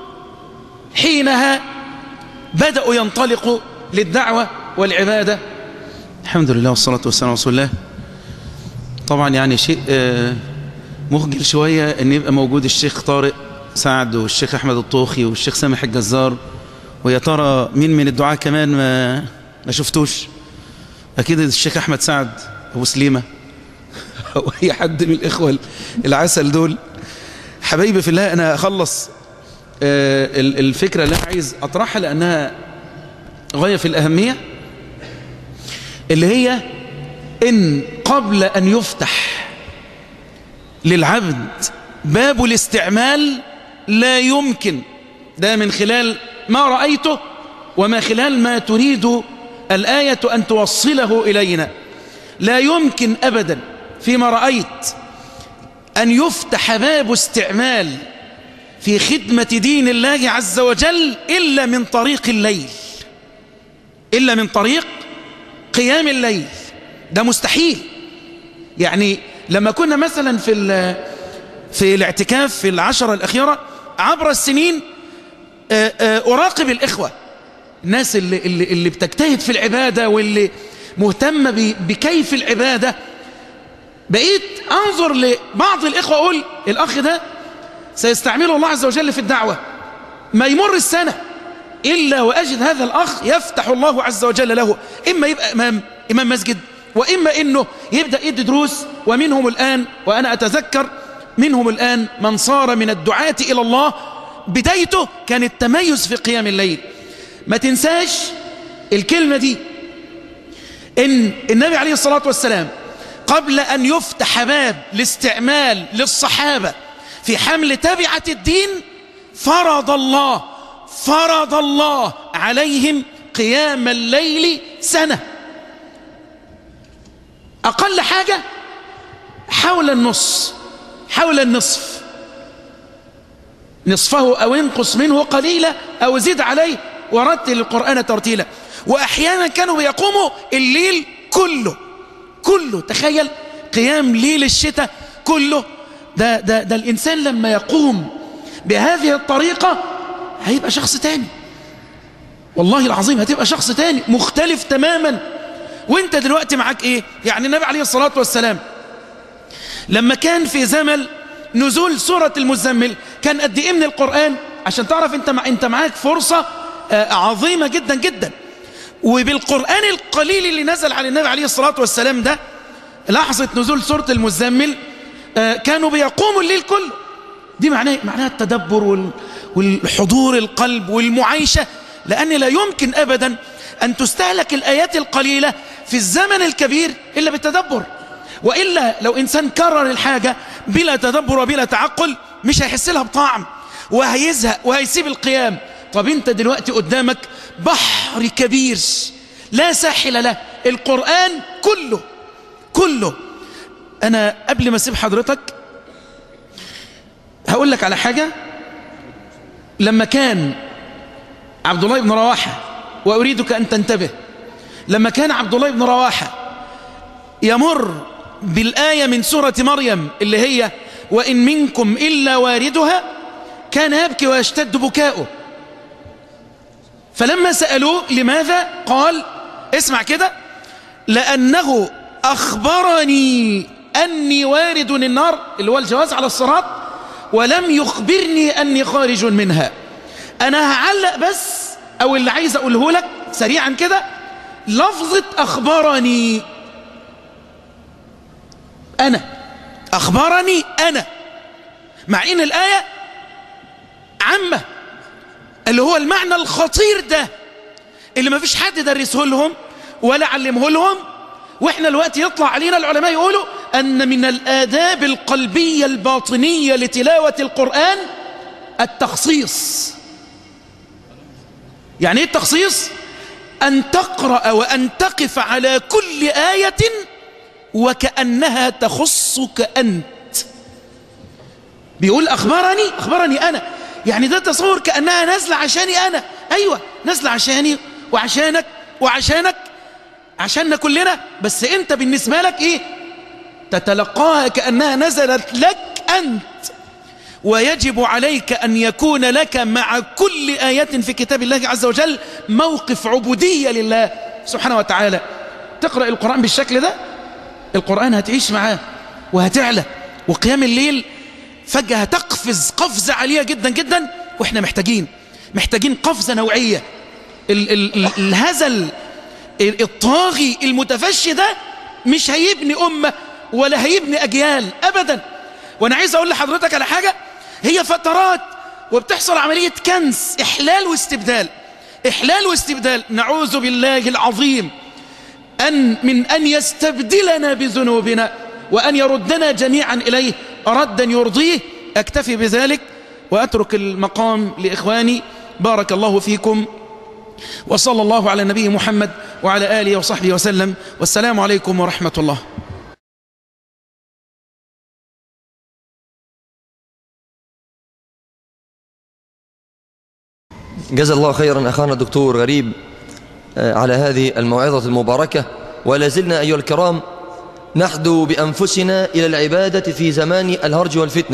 حينها بدأوا ينطلقوا للدعوة والعبادة الحمد لله والصلاة والسلام على رسول الله طبعا يعني شيء آه، مخجل شوية ان يبقى موجود الشيخ طارق سعد والشيخ احمد الطوخي والشيخ سامح الجزار ويا ترى مين من الدعاء كمان ما ما شفتوش اكيد الشيخ احمد سعد ابو سليمه او اي حد من الاخوه العسل دول حبايبي في الله انا اخلص آه، ال- الفكره اللي انا عايز اطرحها لانها غايه في الاهميه اللي هي ان قبل ان يفتح للعبد باب الاستعمال لا يمكن ده من خلال ما رأيته وما خلال ما تريد الآية أن توصله إلينا لا يمكن أبدا فيما رأيت أن يفتح باب استعمال في خدمة دين الله عز وجل إلا من طريق الليل إلا من طريق قيام الليل ده مستحيل يعني لما كنا مثلا في ال- في الاعتكاف في العشرة الأخيرة عبر السنين آه، آه، أراقب الإخوة الناس اللي, اللي, اللي بتجتهد في العبادة واللي مهتمة ب- بكيف العبادة بقيت أنظر لبعض الإخوة أقول الأخ ده سيستعمله الله عز وجل في الدعوة ما يمر السنة إلا وأجد هذا الأخ يفتح الله عز وجل له إما يبقى إمام, إمام مسجد وإما إنه يبدأ يدي دروس ومنهم الآن وأنا أتذكر منهم الآن من صار من الدعاة إلى الله بدايته كان التميز في قيام الليل ما تنساش الكلمة دي إن النبي عليه الصلاة والسلام قبل أن يفتح باب الاستعمال للصحابة في حمل تبعة الدين فرض الله فرض الله عليهم قيام الليل سنة أقل حاجة حول النص حول النصف نصفه أو انقص منه قليلا أو زد عليه ورتل القرآن ترتيلا وأحيانا كانوا بيقوموا الليل كله كله تخيل قيام ليل الشتاء كله ده, ده, ده الإنسان لما يقوم بهذه الطريقة هيبقى شخص تاني والله العظيم هتبقى شخص تاني مختلف تماما وانت دلوقتي معاك ايه يعني النبي عليه الصلاة والسلام لما كان في زمن نزول سورة المزمل كان قد ايه من القرآن عشان تعرف انت مع انت معاك فرصة آه، عظيمة جدا جدا وبالقرآن القليل اللي نزل على النبي عليه الصلاة والسلام ده لحظة نزول سورة المزمل آه، كانوا بيقوموا الليل كله دي معناه معناها التدبر وال- والحضور القلب والمعايشة لأن لا يمكن أبدا أن تستهلك الآيات القليلة في الزمن الكبير إلا بالتدبر وإلا لو إنسان كرر الحاجة بلا تدبر وبلا تعقل مش هيحس لها بطعم وهيزهق وهيسيب القيام طب انت دلوقتي قدامك بحر كبير لا ساحل له القرآن كله كله أنا قبل ما أسيب حضرتك هقول لك على حاجة لما كان عبد الله بن رواحة وأريدك أن تنتبه لما كان عبد الله بن رواحة يمر بالآية من سورة مريم اللي هي وإن منكم إلا واردها كان يبكي ويشتد بكاؤه فلما سألوه لماذا قال اسمع كده لأنه أخبرني أني وارد النار اللي هو الجواز على الصراط ولم يخبرني أني خارج منها أنا هعلق بس أو اللي عايز أقوله لك سريعا كده لفظة أخبرني أنا أخبرني أنا مع إن الآية عامة اللي هو المعنى الخطير ده اللي ما فيش حد درسه لهم ولا علمه لهم واحنا الوقت يطلع علينا العلماء يقولوا أن من الآداب القلبية الباطنية لتلاوة القرآن التخصيص يعني ايه التخصيص أن تقرأ وأن تقف على كل آية وكأنها تخصك أنت بيقول أخبرني أخبرني أنا يعني ده تصور كأنها نازلة عشاني أنا أيوة نازلة عشاني وعشانك وعشانك عشاننا كلنا بس أنت بالنسبة لك إيه تتلقاها كأنها نزلت لك أنت ويجب عليك أن يكون لك مع كل آية في كتاب الله عز وجل موقف عبودية لله سبحانه وتعالى تقرأ القرآن بالشكل ده القرآن هتعيش معاه وهتعلى وقيام الليل فجأة هتقفز قفزة عالية جدا جدا واحنا محتاجين محتاجين قفزة نوعية ال ال ال الهزل الطاغي المتفشي ده مش هيبني أمة ولا هيبني أجيال أبدا وأنا عايز أقول لحضرتك على حاجة هي فترات وبتحصل عملية كنس إحلال واستبدال إحلال واستبدال نعوذ بالله العظيم أن من أن يستبدلنا بذنوبنا وأن يردنا جميعا إليه ردا يرضيه أكتفي بذلك وأترك المقام لإخواني بارك الله فيكم وصلى الله على النبي محمد وعلى آله وصحبه وسلم والسلام عليكم ورحمة الله جزا الله خيرا أخانا الدكتور غريب على هذه الموعظة المباركة ولا زلنا أيها الكرام نحدو بأنفسنا إلى العبادة في زمان الهرج والفتنة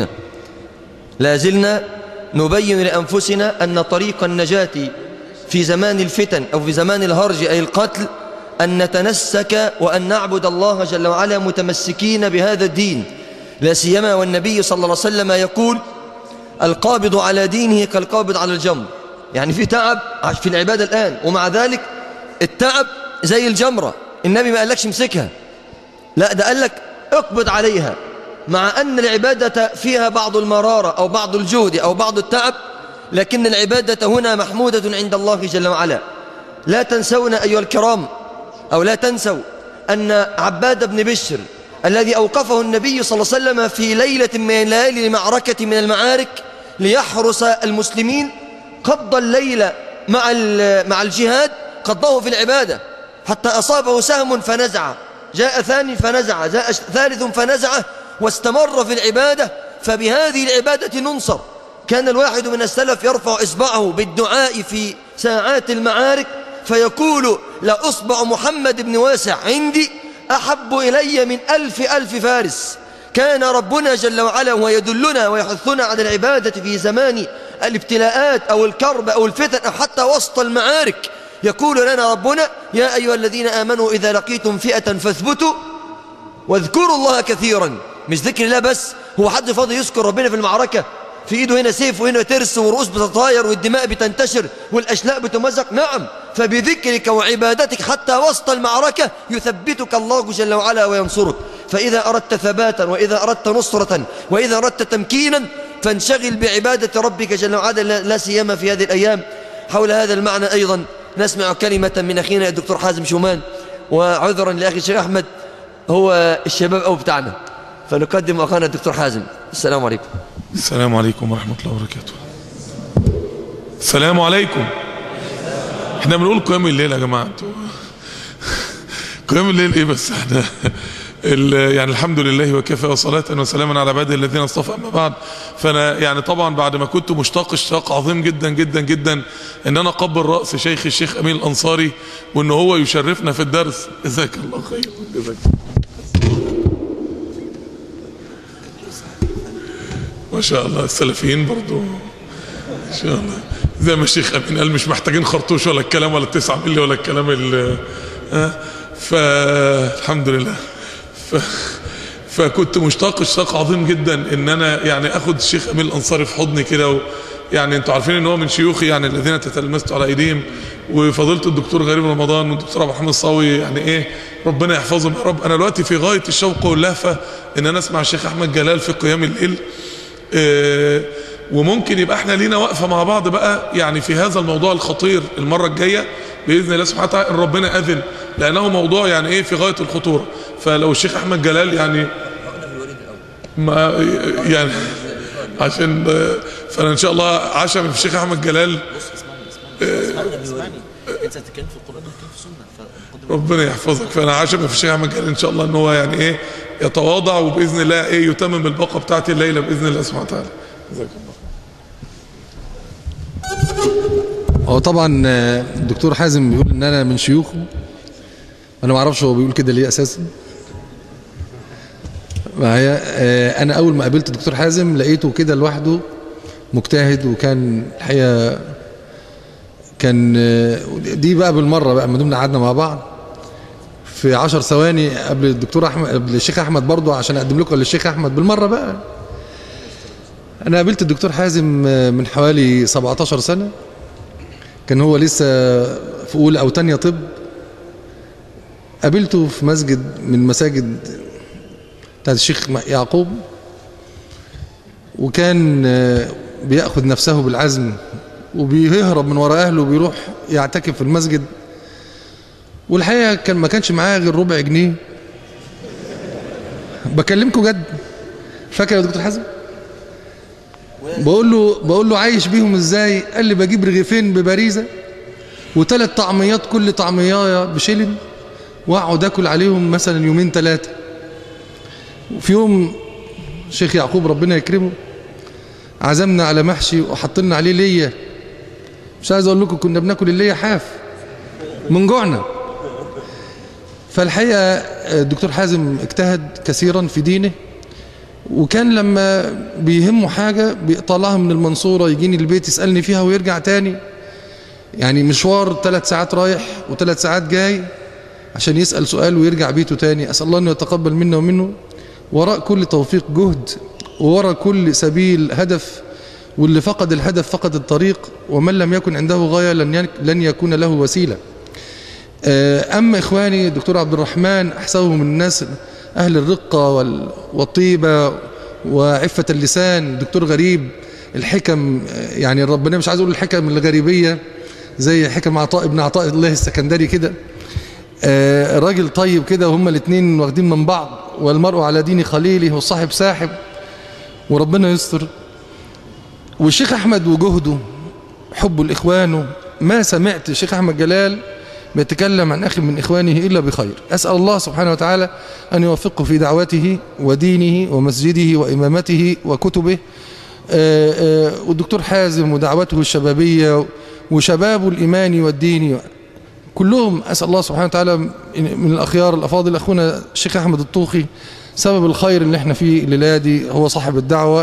لا زلنا نبين لأنفسنا أن طريق النجاة في زمان الفتن أو في زمان الهرج أي القتل أن نتنسك وأن نعبد الله جل وعلا متمسكين بهذا الدين لا سيما والنبي صلى الله عليه وسلم يقول القابض على دينه كالقابض على الجمر يعني في تعب في العبادة الآن ومع ذلك التعب زي الجمرة النبي ما قالكش امسكها لا ده قال لك اقبض عليها مع أن العبادة فيها بعض المرارة أو بعض الجهد أو بعض التعب لكن العبادة هنا محمودة عند الله جل وعلا لا تنسون أيها الكرام أو لا تنسوا أن عباد بن بشر الذي أوقفه النبي صلى الله عليه وسلم في ليلة من ليالي المعركة من المعارك ليحرس المسلمين قضى الليل مع مع الجهاد قضاه في العبادة حتى أصابه سهم فنزع جاء ثاني فنزع جاء ثالث فنزعه واستمر في العبادة فبهذه العبادة ننصر كان الواحد من السلف يرفع إصبعه بالدعاء في ساعات المعارك فيقول لأصبع محمد بن واسع عندي أحب إلي من ألف ألف فارس كان ربنا جل وعلا ويدلنا ويحثنا على العبادة في زمان الابتلاءات أو الكرب أو الفتن أو حتى وسط المعارك يقول لنا ربنا يا أيها الذين آمنوا إذا لقيتم فئة فاثبتوا واذكروا الله كثيرا مش ذكر الله بس هو حد فاضي يذكر ربنا في المعركة في ايده هنا سيف وهنا ترس ورؤوس بتطاير والدماء بتنتشر والأشلاء بتمزق نعم فبذكرك وعبادتك حتى وسط المعركة يثبتك الله جل وعلا وينصرك فإذا أردت ثباتا وإذا أردت نصرة وإذا أردت تمكينا فانشغل بعبادة ربك جل وعلا لا سيما في هذه الأيام حول هذا المعنى أيضا نسمع كلمة من أخينا الدكتور حازم شومان وعذرا لأخي الشيخ أحمد هو الشباب أو بتاعنا فنقدم أخانا الدكتور حازم السلام عليكم السلام عليكم ورحمة الله وبركاته السلام عليكم احنا بنقول قيام الليل يا جماعة قيام الليل ايه بس احنا يعني الحمد لله وكفى وصلاة وسلاما على عباده الذين اصطفى اما بعد فانا يعني طبعا بعد ما كنت مشتاق اشتاق عظيم جدا جدا جدا ان انا اقبل راس شيخ الشيخ امين الانصاري وان هو يشرفنا في الدرس جزاك الله خير جزاك ما شاء الله السلفيين برضو ما شاء الله زي ما الشيخ امين قال مش محتاجين خرطوش ولا الكلام ولا التسعة ملي ولا الكلام ال فالحمد لله ف... فكنت مشتاق اشتاق عظيم جدا ان انا يعني اخد الشيخ امين الانصاري في حضني كده و... يعني انتوا عارفين ان هو من شيوخي يعني الذين تتلمست على ايديهم وفضيله الدكتور غريب رمضان والدكتور ابو محمد الصاوي يعني ايه ربنا يحفظهم يا رب انا دلوقتي في غايه الشوق واللهفه ان انا اسمع الشيخ احمد جلال في قيام الليل إيه وممكن يبقى احنا لينا وقفه مع بعض بقى يعني في هذا الموضوع الخطير المره الجايه باذن الله سبحانه وتعالى ان ربنا اذن لانه موضوع يعني ايه في غايه الخطوره فلو الشيخ احمد جلال يعني ما يعني عشان فانا ان شاء الله عشم في الشيخ احمد جلال ربنا يحفظك فانا عشم في الشيخ احمد جلال ان شاء الله ان هو يعني ايه يتواضع وباذن الله ايه يتمم الباقه بتاعت الليله باذن الله سبحانه وتعالى جزاك الله هو طبعا الدكتور حازم بيقول ان انا من شيوخه انا ما اعرفش هو بيقول كده ليه اساسا معايا آه، انا اول ما قابلت الدكتور حازم لقيته كده لوحده مجتهد وكان الحقيقه كان آه، دي بقى بالمره بقى ما دمنا قعدنا مع بعض في عشر ثواني قبل الدكتور احمد قبل الشيخ احمد برضه عشان اقدم لكم للشيخ احمد بالمره بقى انا قابلت الدكتور حازم آه، من حوالي 17 سنه كان هو لسه في اولى او تانية طب قابلته في مسجد من مساجد بتاعت الشيخ يعقوب وكان آه، بياخذ نفسه بالعزم وبيهرب من وراء اهله وبيروح يعتكف في المسجد والحقيقه كان ما كانش معاه غير ربع جنيه بكلمكم جد فاكر يا دكتور حازم بقول له بقول له عايش بيهم ازاي قال لي بجيب رغيفين ببريزه وثلاث طعميات كل طعميايه بشلن واقعد اكل عليهم مثلا يومين ثلاثه وفي يوم شيخ يعقوب ربنا يكرمه عزمنا على محشي وحط لنا عليه ليا مش عايز اقول لكم كنا بناكل الليا حاف من جوعنا فالحقيقه الدكتور حازم اجتهد كثيرا في دينه وكان لما بيهمه حاجه بيطلعها من المنصوره يجيني البيت يسالني فيها ويرجع تاني يعني مشوار ثلاث ساعات رايح وثلاث ساعات جاي عشان يسال سؤال ويرجع بيته تاني اسال الله انه يتقبل منا ومنه وراء كل توفيق جهد ووراء كل سبيل هدف واللي فقد الهدف فقد الطريق ومن لم يكن عنده غاية لن يك- لن يكون له وسيلة آه، أما إخواني الدكتور عبد الرحمن أحسبهم من الناس أهل الرقة وال- والطيبة وعفة اللسان دكتور غريب الحكم آه، يعني ربنا مش عايز أقول الحكم الغريبية زي حكم عطاء ابن عطاء الله السكندري كده آه، راجل طيب كده وهما الاثنين واخدين من بعض والمرء على دين خليله والصاحب ساحب وربنا يستر والشيخ احمد وجهده حبه لاخوانه ما سمعت الشيخ احمد جلال بيتكلم عن اخ من اخوانه الا بخير اسال الله سبحانه وتعالى ان يوفقه في دعوته ودينه ومسجده وامامته وكتبه آه، آه، والدكتور حازم ودعوته الشبابيه وشبابه الايماني والديني كلهم اسال الله سبحانه وتعالى من الاخيار الافاضل اخونا الشيخ احمد الطوخي سبب الخير اللي احنا فيه الليله دي هو صاحب الدعوه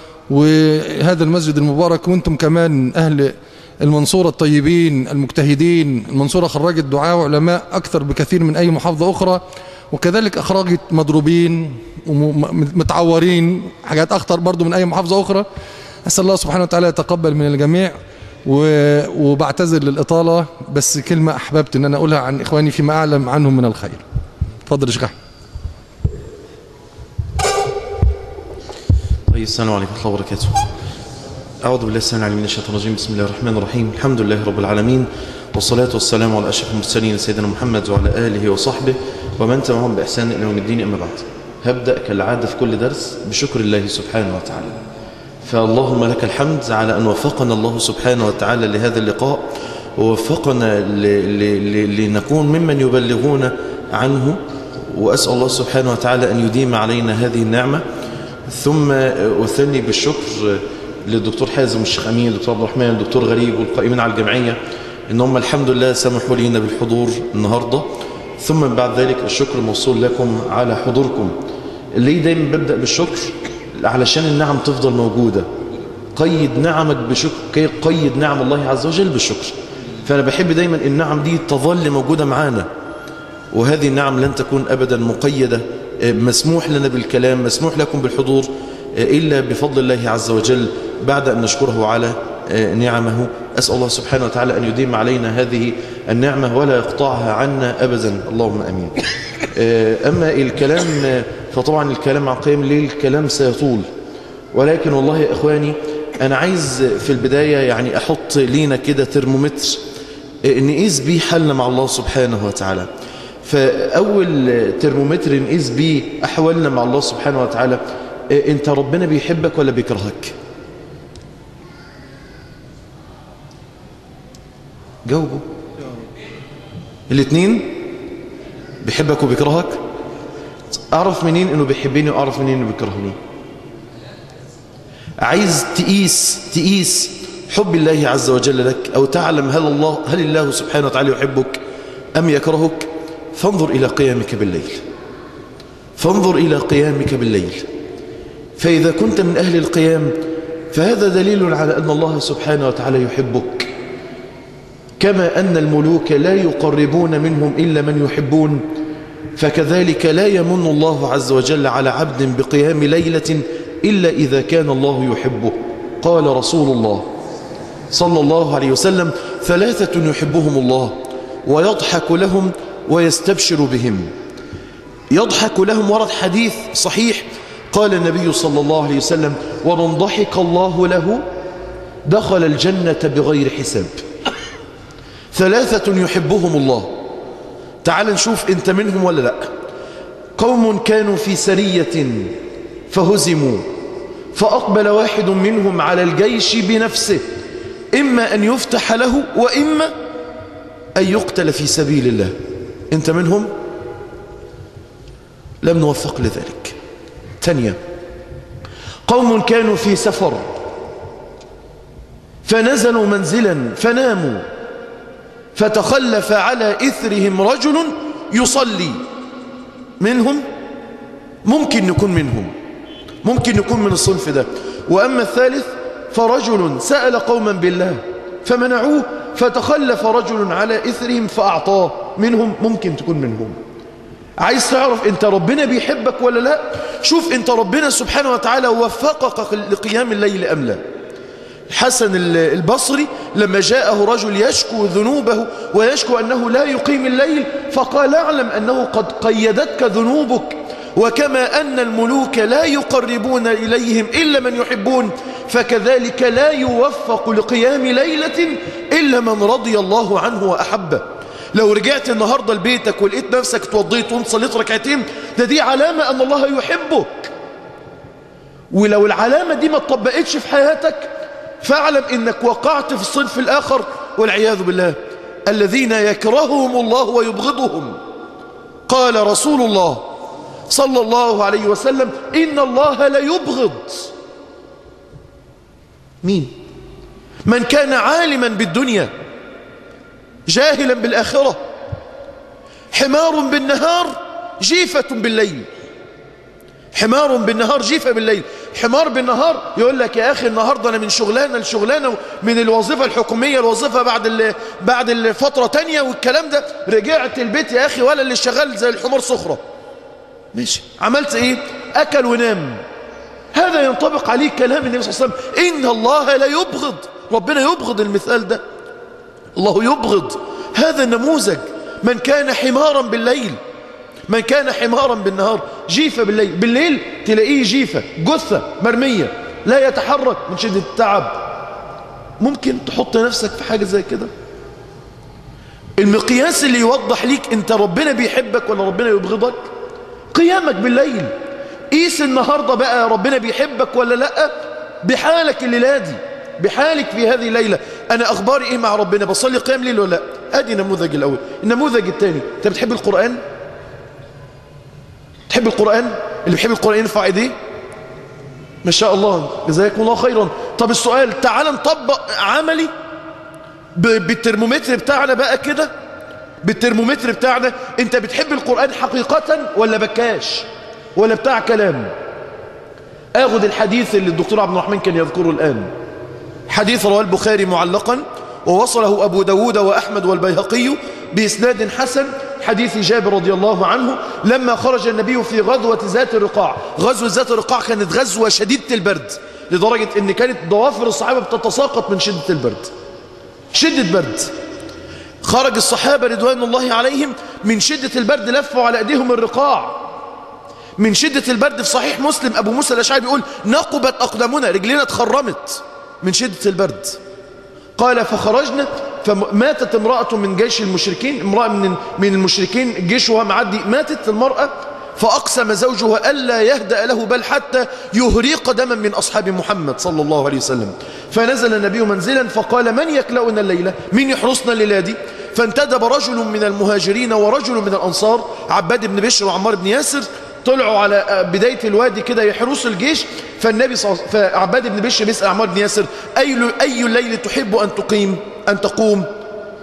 وهذا المسجد المبارك وانتم كمان اهل المنصوره الطيبين المجتهدين المنصوره خرجت دعاء وعلماء اكثر بكثير من اي محافظه اخرى وكذلك اخرجت مضروبين ومتعورين حاجات اخطر برضو من اي محافظه اخرى اسال الله سبحانه وتعالى يتقبل من الجميع و- وبعتذر للإطالة بس كلمة أحببت أن أنا أقولها عن إخواني فيما أعلم عنهم من الخير تفضل يا شيخ أحمد طيب السلام عليكم ورحمة الله وبركاته أعوذ بالله السميع العليم من الشيطان الرجيم بسم الله الرحمن الرحيم الحمد لله رب العالمين والصلاة والسلام على أشرف المرسلين سيدنا محمد وعلى آله وصحبه ومن تبعهم بإحسان إلى يوم الدين أما بعد هبدأ كالعادة في كل درس بشكر الله سبحانه وتعالى فاللهم لك الحمد على أن وفقنا الله سبحانه وتعالى لهذا اللقاء ووفقنا ل- ل- ل- لنكون ممن يبلغون عنه وأسأل الله سبحانه وتعالى أن يديم علينا هذه النعمة ثم أثني بالشكر للدكتور حازم الشيخ أمين الدكتور عبد الرحمن الدكتور غريب والقائمين على الجمعية إن هم الحمد لله سمحوا لنا بالحضور النهاردة ثم بعد ذلك الشكر موصول لكم على حضوركم ليه دايما ببدأ بالشكر علشان النعم تفضل موجودة قيد نعمك بشكر كي قيد نعم الله عز وجل بالشكر فأنا بحب دايما النعم دي تظل موجودة معانا وهذه النعم لن تكون أبدا مقيدة آه، مسموح لنا بالكلام مسموح لكم بالحضور آه، إلا بفضل الله عز وجل بعد أن نشكره على آه، نعمه أسأل الله سبحانه وتعالى أن يديم علينا هذه النعمة ولا يقطعها عنا أبدا اللهم أمين آه، أما الكلام آه، فطبعا الكلام عن قيام الليل كلام سيطول ولكن والله يا إخواني أنا عايز في البداية يعني أحط لينا كده ترمومتر نقيس بيه حالنا مع الله سبحانه وتعالى فأول ترمومتر نقيس بيه أحوالنا مع الله سبحانه وتعالى أنت ربنا بيحبك ولا بيكرهك جاوبوا الاثنين بيحبك وبيكرهك أعرف منين أنه بيحبني وأعرف منين أنه بيكرهني عايز تقيس تقيس حب الله عز وجل لك أو تعلم هل الله هل الله سبحانه وتعالى يحبك أم يكرهك فانظر إلى قيامك بالليل فانظر إلى قيامك بالليل فإذا كنت من أهل القيام فهذا دليل على أن الله سبحانه وتعالى يحبك كما أن الملوك لا يقربون منهم إلا من يحبون فكذلك لا يمن الله عز وجل على عبد بقيام ليلة إلا إذا كان الله يحبه قال رسول الله صلى الله عليه وسلم ثلاثة يحبهم الله ويضحك لهم ويستبشر بهم يضحك لهم ورد حديث صحيح قال النبي صلى الله عليه وسلم ومن ضحك الله له دخل الجنة بغير حساب ثلاثة يحبهم الله تعال نشوف انت منهم ولا لا قوم كانوا في سرية فهزموا فأقبل واحد منهم على الجيش بنفسه إما أن يفتح له وإما أن يقتل في سبيل الله أنت منهم لم نوفق لذلك ثانية قوم كانوا في سفر فنزلوا منزلا فناموا فتخلف على إثرهم رجل يصلي منهم ممكن نكون منهم ممكن نكون من الصنف ده وأما الثالث فرجل سأل قوما بالله فمنعوه فتخلف رجل على إثرهم فأعطاه منهم ممكن تكون منهم عايز تعرف انت ربنا بيحبك ولا لا شوف انت ربنا سبحانه وتعالى وفقك لقيام الليل أم لا حسن البصري لما جاءه رجل يشكو ذنوبه ويشكو أنه لا يقيم الليل فقال اعلم أنه قد قيدتك ذنوبك وكما أن الملوك لا يقربون إليهم إلا من يحبون فكذلك لا يوفق لقيام ليلة إلا من رضي الله عنه وأحبه لو رجعت النهاردة لبيتك ولقيت نفسك توضيت وانت صليت ركعتين ده دي علامة أن الله يحبك ولو العلامة دي ما اتطبقتش في حياتك فاعلم انك وقعت في الصنف الاخر والعياذ بالله الذين يكرههم الله ويبغضهم قال رسول الله صلى الله عليه وسلم إن الله لا يبغض مين من كان عالما بالدنيا جاهلا بالآخرة حمار بالنهار جيفة بالليل حمار بالنهار جيفة بالليل حمار بالنهار يقول لك يا أخي النهاردة أنا من شغلانة لشغلانة من الوظيفة الحكومية الوظيفة بعد بعد الفترة تانية والكلام ده رجعت البيت يا أخي ولا اللي شغال زي الحمار صخرة ماشي عملت إيه أكل ونام هذا ينطبق عليه كلام النبي صلى الله عليه وسلم إن الله لا يبغض ربنا يبغض المثال ده الله يبغض هذا النموذج من كان حمارا بالليل من كان حمارا بالنهار جيفة بالليل بالليل تلاقيه جيفة جثة مرمية لا يتحرك من شدة التعب ممكن تحط نفسك في حاجة زي كده المقياس اللي يوضح ليك انت ربنا بيحبك ولا ربنا يبغضك قيامك بالليل قيس النهاردة بقى ربنا بيحبك ولا لا بحالك الليلة دي بحالك في هذه الليلة أنا أخباري إيه مع ربنا بصلي قيام ليل ولا لا أدي نموذج الأول النموذج الثاني أنت بتحب القرآن تحب القرآن اللي بيحب القرآن يرفع ايديه ما شاء الله جزاكم الله خيرا طب السؤال تعال نطبق عملي بالترمومتر بتاعنا بقى كده بالترمومتر بتاعنا انت بتحب القرآن حقيقة ولا بكاش ولا بتاع كلام اخذ الحديث اللي الدكتور عبد الرحمن كان يذكره الآن حديث رواه البخاري معلقا ووصله أبو داود وأحمد والبيهقي بإسناد حسن حديث جابر رضي الله عنه لما خرج النبي في غزوة ذات الرقاع غزوة ذات الرقاع كانت غزوة شديدة البرد لدرجة ان كانت ضوافر الصحابة بتتساقط من شدة البرد شدة برد خرج الصحابة رضوان الله عليهم من شدة البرد لفوا على ايديهم الرقاع من شدة البرد في صحيح مسلم أبو موسى الأشعري بيقول نقبت أقدامنا رجلنا اتخرمت من شدة البرد قال فخرجنا فماتت امرأة من جيش المشركين امرأة من من المشركين جيشها معدي ماتت المرأة فأقسم زوجها ألا يهدأ له بل حتى يهريق دما من أصحاب محمد صلى الله عليه وسلم فنزل النبي منزلا فقال من يكلأنا الليلة من يحرسنا الليلة دي فانتدب رجل من المهاجرين ورجل من الأنصار عباد بن بشر وعمار بن ياسر طلعوا على بداية الوادي كده يحرسوا الجيش فالنبي صلى الله عليه وسلم فعباد بن بشر بيسأل عمار بن ياسر أي أي الليل تحب أن تقيم أن تقوم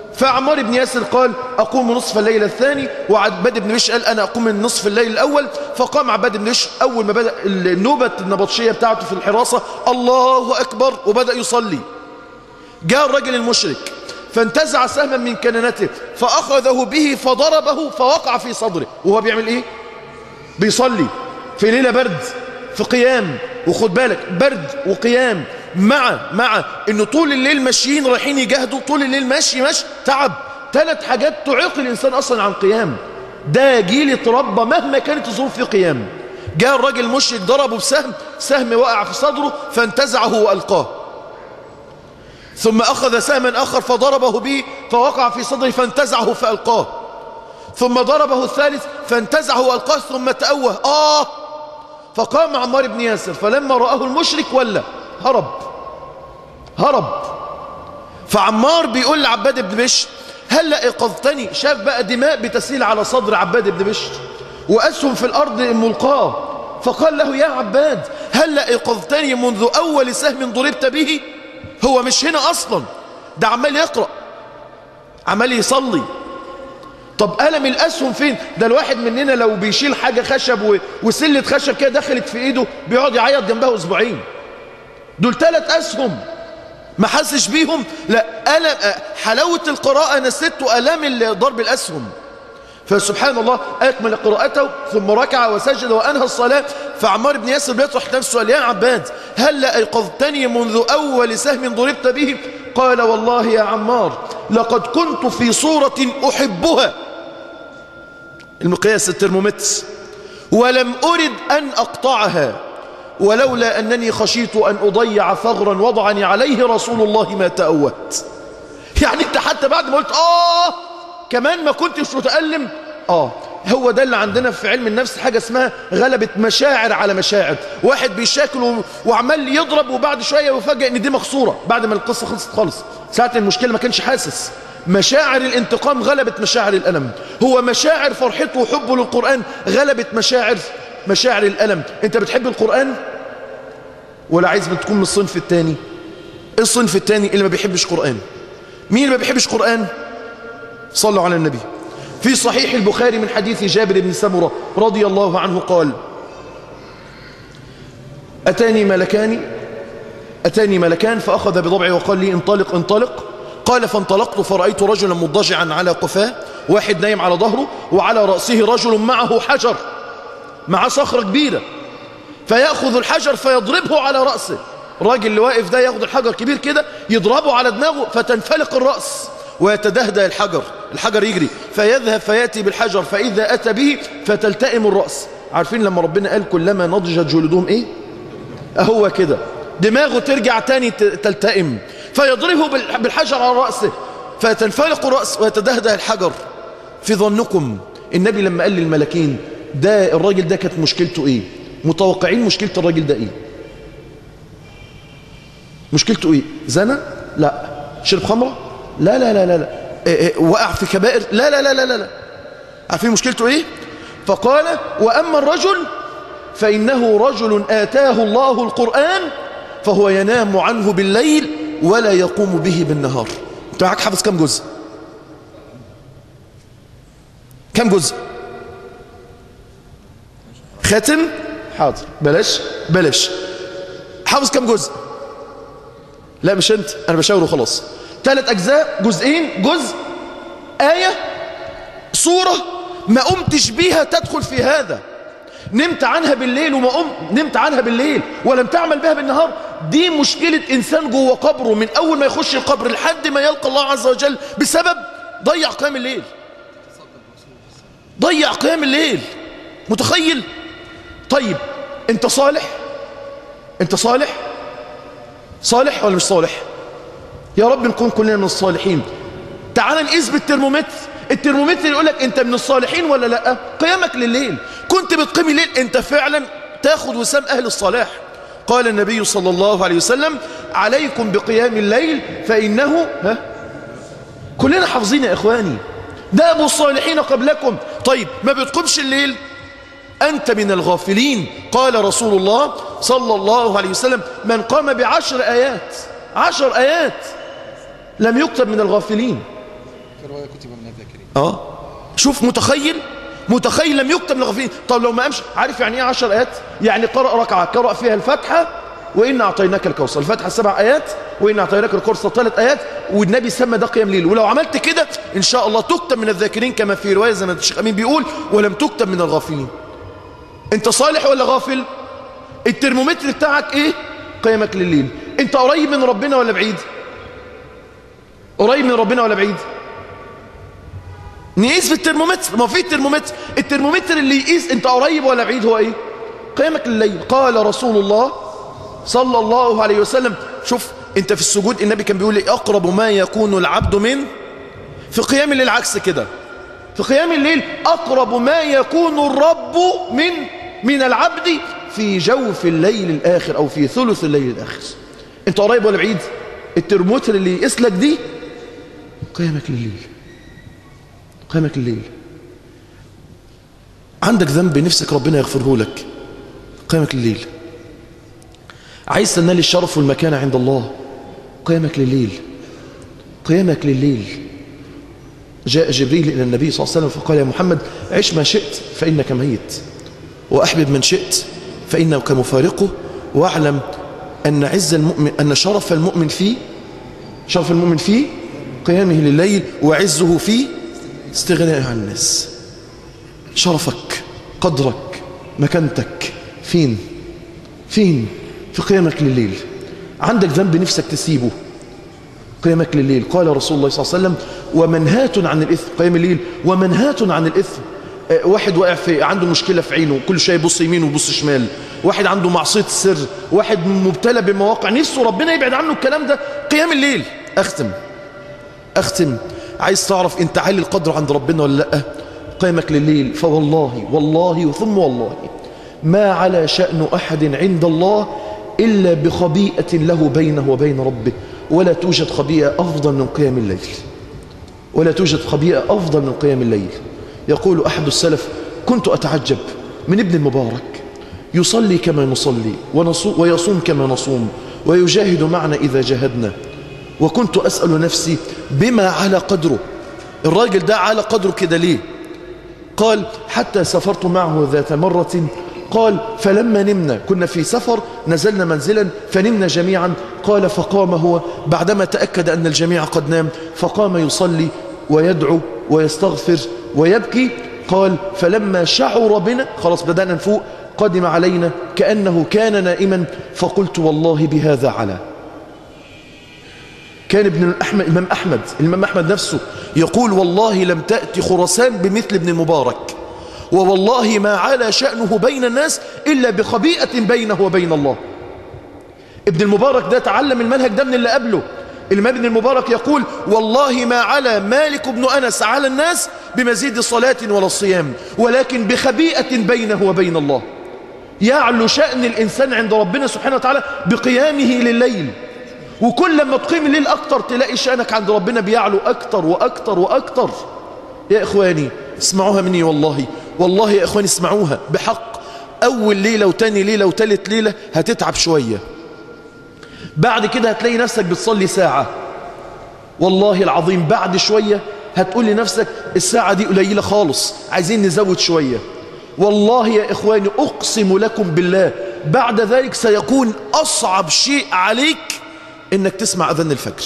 فعمار بن ياسر قال أقوم نصف الليل الثاني وعباد بن بشر قال أنا أقوم من نصف الليل الأول فقام عباد بن بشر أول ما بدأ النوبة النبطشية بتاعته في الحراسة الله أكبر وبدأ يصلي جاء الرجل المشرك فانتزع سهما من كنانته فأخذه به فضربه فوقع في صدره وهو بيعمل إيه؟ بيصلي في ليلة برد في قيام وخد بالك برد وقيام مع مع انه طول الليل ماشيين رايحين يجاهدوا طول الليل ماشي ماشي تعب ثلاث حاجات تعيق الانسان اصلا عن قيام ده جيل اتربى مهما كانت الظروف في قيام جاء الراجل المشرك ضربه بسهم سهم وقع في صدره فانتزعه والقاه ثم اخذ سهما اخر فضربه به فوقع في صدره فانتزعه فالقاه ثم ضربه الثالث فانتزعه والقاه ثم تأوه آه فقام عمار بن ياسر فلما رآه المشرك ولا هرب هرب فعمار بيقول لعباد بن بشر هلا ايقظتني شاف بقى دماء بتسيل على صدر عباد بن بشر وأسهم في الأرض ملقاه فقال له يا عباد هلا ايقظتني منذ أول سهم ضربت به هو مش هنا أصلا ده عمال يقرأ عمال يصلي طب ألم الأسهم فين ده الواحد مننا لو بيشيل حاجة خشب و... وسلة خشب كده دخلت في إيده بيقعد يعيط جنبها أسبوعين دول ثلاث أسهم ما حسش بيهم لا ألم حلاوة القراءة نسيته ألم ضرب الأسهم فسبحان الله أكمل قراءته ثم ركع وسجد وأنهى الصلاة فعمار بن ياسر بيطرح نفسه قال يا عباد هل أيقظتني منذ أول سهم ضربت به قال والله يا عمار لقد كنت في صورة أحبها المقياس الترمومتر ولم أرد أن أقطعها ولولا أنني خشيت أن أضيع ثغرا وضعني عليه رسول الله ما تأوت يعني أنت حتى بعد ما قلت آه كمان ما كنتش متألم آه هو ده اللي عندنا في علم النفس حاجة اسمها غلبة مشاعر على مشاعر واحد بيشاكل وعمال يضرب وبعد شوية يفاجئ ان دي مخصورة بعد ما القصة خلصت خالص ساعة المشكلة ما كانش حاسس مشاعر الانتقام غلبت مشاعر الألم هو مشاعر فرحته وحبه للقرآن غلبت مشاعر مشاعر الألم انت بتحب القرآن ولا عايز تكون من الصنف الثاني الصنف الثاني اللي ما بيحبش قرآن مين اللي ما بيحبش قرآن صلوا على النبي في صحيح البخاري من حديث جابر بن سمرة رضي الله عنه قال أتاني ملكان أتاني ملكان فأخذ بضبعي وقال لي انطلق انطلق قال فانطلقت فرأيت رجلا مضجعا على قفاه واحد نايم على ظهره وعلى رأسه رجل معه حجر مع صخرة كبيرة فيأخذ الحجر فيضربه على رأسه الراجل اللي واقف ده ياخد الحجر كبير كده يضربه على دماغه فتنفلق الرأس ويتدهدى الحجر الحجر يجري فيذهب فيأتي بالحجر فإذا أتى به فتلتئم الرأس عارفين لما ربنا قال كلما نضجت جلودهم إيه أهو كده دماغه ترجع تاني تلتئم فيضربه بالحجر على رأسه فتنفلق الرأس ويتدهدى الحجر في ظنكم النبي لما قال للملكين ده الراجل ده كانت مشكلته إيه متوقعين مشكلة الراجل ده إيه مشكلته إيه زنا لا شرب خمره لا لا لا لا, لا. إيه إيه وقع في كبائر لا لا لا لا لا عارفين مشكلته ايه فقال واما الرجل فانه رجل اتاه الله القران فهو ينام عنه بالليل ولا يقوم به بالنهار انت معاك حافظ كم جزء كم جزء خاتم حاضر بلاش بلاش حافظ كم جزء لا مش انت انا بشاوره خلاص ثلاث أجزاء جزئين جزء آية صورة ما قمتش بيها تدخل في هذا نمت عنها بالليل وما قمت نمت عنها بالليل ولم تعمل بها بالنهار دي مشكلة إنسان جوه قبره من أول ما يخش القبر لحد ما يلقى الله عز وجل بسبب ضيع قيام الليل ضيع قيام الليل متخيل طيب انت صالح انت صالح صالح ولا مش صالح يا رب نكون كلنا من الصالحين تعال نقيس بالترمومتر الترمومتر يقول لك انت من الصالحين ولا لا قيامك لليل كنت بتقيم الليل انت فعلا تاخد وسام اهل الصلاح قال النبي صلى الله عليه وسلم عليكم بقيام الليل فانه ها كلنا حافظين يا اخواني ده ابو الصالحين قبلكم طيب ما بتقومش الليل أنت من الغافلين قال رسول الله صلى الله عليه وسلم من قام بعشر آيات عشر آيات لم يكتب من الغافلين رواية كتب من الذاكرين اه شوف متخيل متخيل لم يكتب للغافلين طب لو ما قامش عارف يعني ايه 10 ايات يعني قرأ ركعه قرأ فيها الفاتحه وإن أعطيناك الكوثر الفاتحة سبع آيات وإن أعطيناك الكوثر ثلاث آيات والنبي سمى ده قيام ليل ولو عملت كده إن شاء الله تكتب من الذاكرين كما في رواية زي ما الشيخ أمين بيقول ولم تكتب من الغافلين أنت صالح ولا غافل الترمومتر بتاعك إيه قيامك لليل أنت قريب من ربنا ولا بعيد قريب من ربنا ولا بعيد نقيس في الترمومتر ما في الترمومتر الترمومتر اللي يقيس انت قريب ولا بعيد هو ايه قيامك الليل قال رسول الله صلى الله عليه وسلم شوف انت في السجود النبي كان بيقول لي اقرب ما يكون العبد من في قيام الليل عكس كده في قيام الليل اقرب ما يكون الرب من من العبد في جوف الليل الاخر او في ثلث الليل الاخر انت قريب ولا بعيد الترمومتر اللي يقيس لك دي قيامك لليل قيامك الليل عندك ذنب نفسك ربنا يغفره لك قيامك الليل عايز تنال الشرف والمكانة عند الله قيامك لليل قيامك لليل جاء جبريل إلى النبي صلى الله عليه وسلم فقال يا محمد عش ما شئت فإنك ميت وأحبب من شئت فإنك مفارقه واعلم أن عز المؤمن أن شرف المؤمن فيه شرف المؤمن فيه قيامه لليل وعزه فيه استغناء عن الناس شرفك قدرك مكانتك فين فين في قيامك لليل عندك ذنب نفسك تسيبه قيامك لليل قال رسول الله صلى الله عليه وسلم ومنهات عن الإثم قيام الليل ومنهات عن الإثم آه، واحد واقع في عنده مشكلة في عينه كل شويه يبص يمين ويبص شمال واحد عنده معصية السر واحد مبتلى بمواقع نفسه ربنا يبعد عنه الكلام ده قيام الليل أختم أختم عايز تعرف انت عالي القدر عند ربنا ولا لا قيامك لليل فوالله والله ثم والله ما على شأن أحد عند الله إلا بخبيئة له بينه وبين ربه ولا توجد خبيئة أفضل من قيام الليل ولا توجد خبيئة أفضل من قيام الليل يقول أحد السلف كنت أتعجب من ابن المبارك يصلي كما نصلي ونصو- ويصوم كما نصوم ويجاهد معنا إذا جاهدنا وكنت أسأل نفسي بما على قدره الراجل ده على قدره كده ليه قال حتى سافرت معه ذات مرة قال فلما نمنا كنا في سفر نزلنا منزلا فنمنا جميعا قال فقام هو بعدما تأكد أن الجميع قد نام فقام يصلي ويدعو ويستغفر ويبكي قال فلما شعر بنا خلاص بدأنا نفوق قدم علينا كأنه كان نائما فقلت والله بهذا على كان ابن الأحمد الإمام أحمد الإمام أحمد نفسه يقول والله لم تأتي خراسان بمثل ابن المبارك ووالله ما على شأنه بين الناس إلا بخبيئة بينه وبين الله ابن المبارك ده تعلم المنهج ده من اللي قبله الإمام ابن المبارك يقول والله ما على مالك بن أنس على الناس بمزيد صلاة ولا صيام ولكن بخبيئة بينه وبين الله يعلو شأن الإنسان عند ربنا سبحانه وتعالى بقيامه لليل وكل لما تقيم الليل أكتر تلاقي شأنك عند ربنا بيعلو أكتر وأكتر وأكتر يا إخواني اسمعوها مني والله والله يا إخواني اسمعوها بحق أول ليلة وتاني ليلة وتالت ليلة هتتعب شوية بعد كده هتلاقي نفسك بتصلي ساعة والله العظيم بعد شوية هتقول لنفسك الساعة دي قليلة خالص عايزين نزود شوية والله يا إخواني أقسم لكم بالله بعد ذلك سيكون أصعب شيء عليك إنك تسمع أذان الفجر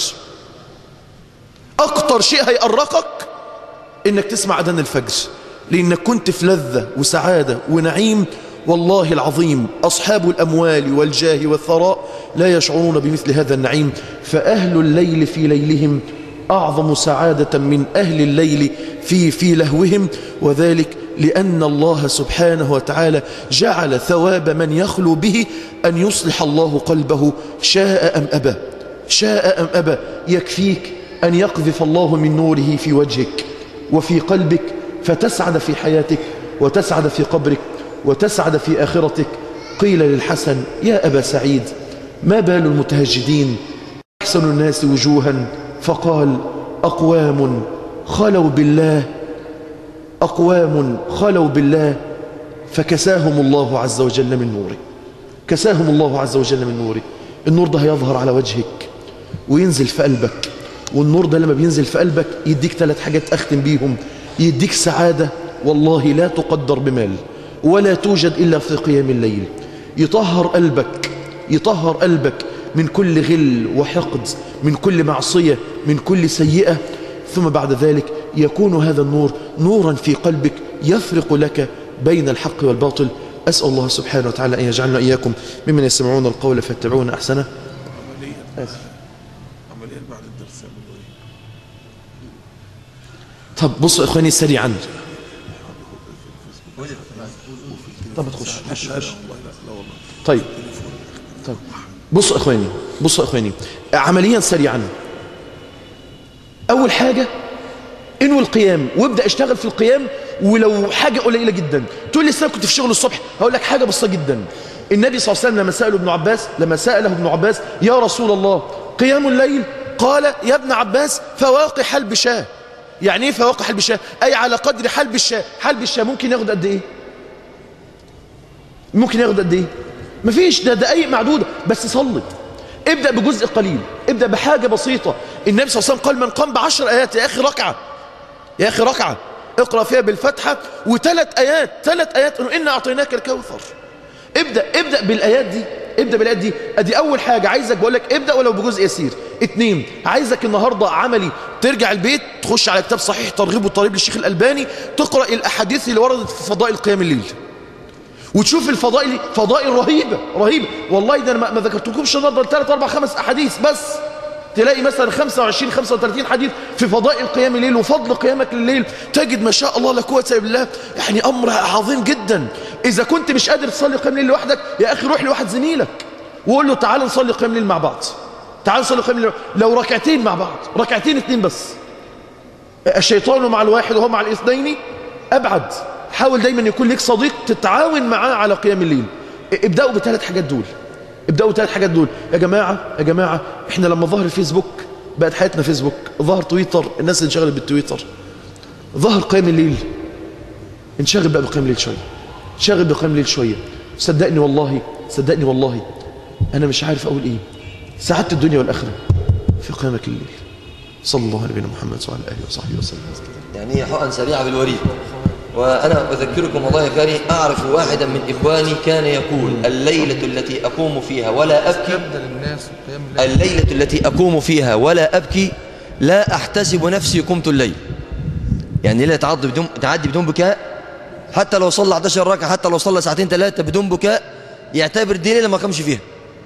أكتر شيء هيقرقك إنك تسمع أذان الفجر لأنك كنت في لذة وسعادة ونعيم والله العظيم أصحاب الأموال والجاه والثراء لا يشعرون بمثل هذا النعيم فأهل الليل في ليلهم أعظم سعادة من أهل الليل في في لهوهم وذلك لأن الله سبحانه وتعالى جعل ثواب من يخلو به أن يصلح الله قلبه شاء أم أبى شاء أم أبى يكفيك أن يقذف الله من نوره في وجهك وفي قلبك فتسعد في حياتك وتسعد في قبرك وتسعد في آخرتك قيل للحسن يا أبا سعيد ما بال المتهجدين أحسن الناس وجوها فقال أقوام خلوا بالله أقوام خلوا بالله فكساهم الله عز وجل من نوره كساهم الله عز وجل من نوره النور ده هيظهر على وجهك وينزل في قلبك والنور ده لما بينزل في قلبك يديك ثلاث حاجات أختم بيهم يديك سعادة والله لا تقدر بمال ولا توجد إلا في قيام الليل يطهر قلبك يطهر قلبك من كل غل وحقد من كل معصية من كل سيئة ثم بعد ذلك يكون هذا النور نورا في قلبك يفرق لك بين الحق والباطل أسأل الله سبحانه وتعالى أن يجعلنا إياكم ممن يسمعون القول فيتبعون أحسنه عمليا بعد الدرس يعملوا ايه طب بصوا يا إخواني سريعا طب تخش خش خش طيب طيب بصوا يا إخواني بصوا يا إخواني عمليا سريعا أول حاجة انوي القيام وابدأ اشتغل في القيام ولو حاجة قليلة جدا تقول لي السنة كنت في شغل الصبح هقول لك حاجة بسيطة جدا النبي صلى الله عليه وسلم لما سأله ابن عباس لما سأله ابن عباس يا رسول الله قيام الليل قال يا ابن عباس فواقع حلب شاه يعني ايه فواقع حلب شاه اي على قدر حلب الشاه حلب الشاه ممكن ياخد قد ايه ممكن ياخد قد ايه مفيش ده دقايق معدودة بس صلي ابدأ بجزء قليل ابدأ بحاجة بسيطة النبي صلى الله عليه وسلم قال من قام بعشر آيات يا أخي ركعة يا أخي ركعة اقرأ فيها بالفتحة وثلاث آيات ثلاث آيات إن أعطيناك الكوثر ابدأ ابدأ بالآيات دي ابدأ بالآيات دي ادي أول حاجة عايزك بقول لك ابدأ ولو بجزء يسير اتنين عايزك النهاردة عملي ترجع البيت تخش على كتاب صحيح ترغيب والترهيب للشيخ الألباني تقرأ الأحاديث اللي وردت في فضائل قيام الليل وتشوف الفضائل فضائل رهيبة رهيبة والله ده انا ما ما ذكرتكمش النهارده ثلاث اربع خمس احاديث بس تلاقي مثلا 25 35 حديث في فضائل قيام الليل وفضل قيامك لليل تجد ما شاء الله لا قوه الا بالله يعني امر عظيم جدا اذا كنت مش قادر تصلي قيام الليل لوحدك يا اخي روح لواحد زميلك وقول له تعال نصلي قيام الليل مع بعض تعال نصلي قيام الليل لو ركعتين مع بعض ركعتين اتنين بس الشيطان مع الواحد وهو مع الاثنين أبعد حاول دايما يكون لك صديق تتعاون معاه على قيام الليل ابدأوا بثلاث حاجات دول ابدأوا بثلاث حاجات دول يا جماعة يا جماعة احنا لما ظهر الفيسبوك بقت حياتنا فيسبوك ظهر تويتر الناس اللي انشغلت بالتويتر ظهر قيام الليل انشغل بقى بقيام الليل شوية انشغل بقيام الليل شوية صدقني والله صدقني والله انا مش عارف اقول ايه سعادة الدنيا والآخرة في قيامك الليل صلى الله على نبينا محمد وعلى اله وصحبه وسلم يعني هي حقن سريعة بالوريد وأنا أذكركم والله يا كريم أعرف واحدا من إخواني كان يقول الليلة التي أقوم فيها ولا أبكي تبدأ للناس وقيام الليل الليلة التي أقوم فيها ولا أبكي لا أحتسب نفسي قمت الليل يعني ليلة تعدي بدون تعدي بدون بكاء حتى لو صلى 11 ركعة حتى لو صلى ساعتين ثلاثة بدون بكاء يعتبر دي ليلة ما قامش فيها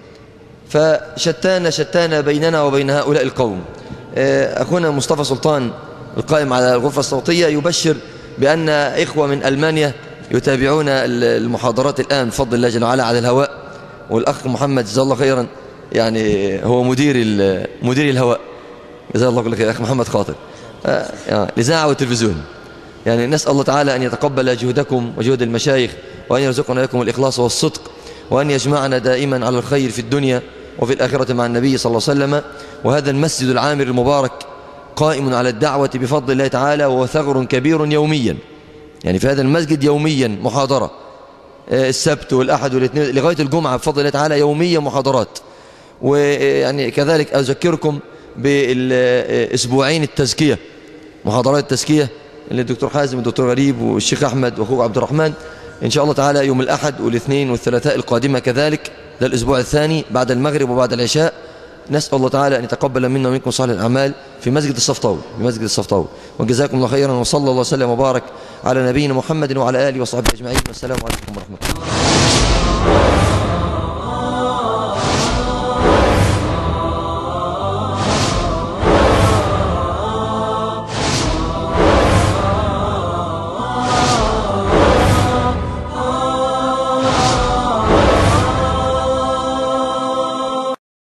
فشتان شتان بيننا وبين هؤلاء القوم آه، أخونا مصطفى سلطان القائم على الغرفة الصوتية يبشر بأن إخوة من ألمانيا يتابعون المحاضرات الآن بفضل الله جل وعلا على الهواء والأخ محمد جزاه الله خيرا يعني هو مدير ال- مدير الهواء جزاه الله كل خير أخ محمد خاطر آه، آه، الإذاعة والتلفزيون يعني نسأل الله تعالى أن يتقبل جهدكم وجهد المشايخ وأن يرزقنا لكم الإخلاص والصدق وأن يجمعنا دائما على الخير في الدنيا وفي الآخرة مع النبي صلى الله عليه وسلم وهذا المسجد العامر المبارك قائم على الدعوة بفضل الله تعالى وهو ثغر كبير يوميا يعني في هذا المسجد يوميا محاضرة آه، السبت والأحد والاثنين لغاية الجمعة بفضل الله تعالى يوميا محاضرات ويعني كذلك أذكركم بالأسبوعين التزكية محاضرات التزكية اللي الدكتور حازم والدكتور غريب والشيخ أحمد وأخوه عبد الرحمن إن شاء الله تعالى يوم الأحد والاثنين والثلاثاء القادمة كذلك ده الأسبوع الثاني بعد المغرب وبعد العشاء نسأل الله تعالى أن يتقبل منا ومنكم صالح الأعمال في مسجد الصفطاوي في مسجد الصفطاوي وجزاكم الله خيرا وصلى الله وسلم وبارك على نبينا محمد وعلى آله وصحبه أجمعين والسلام عليكم ورحمة الله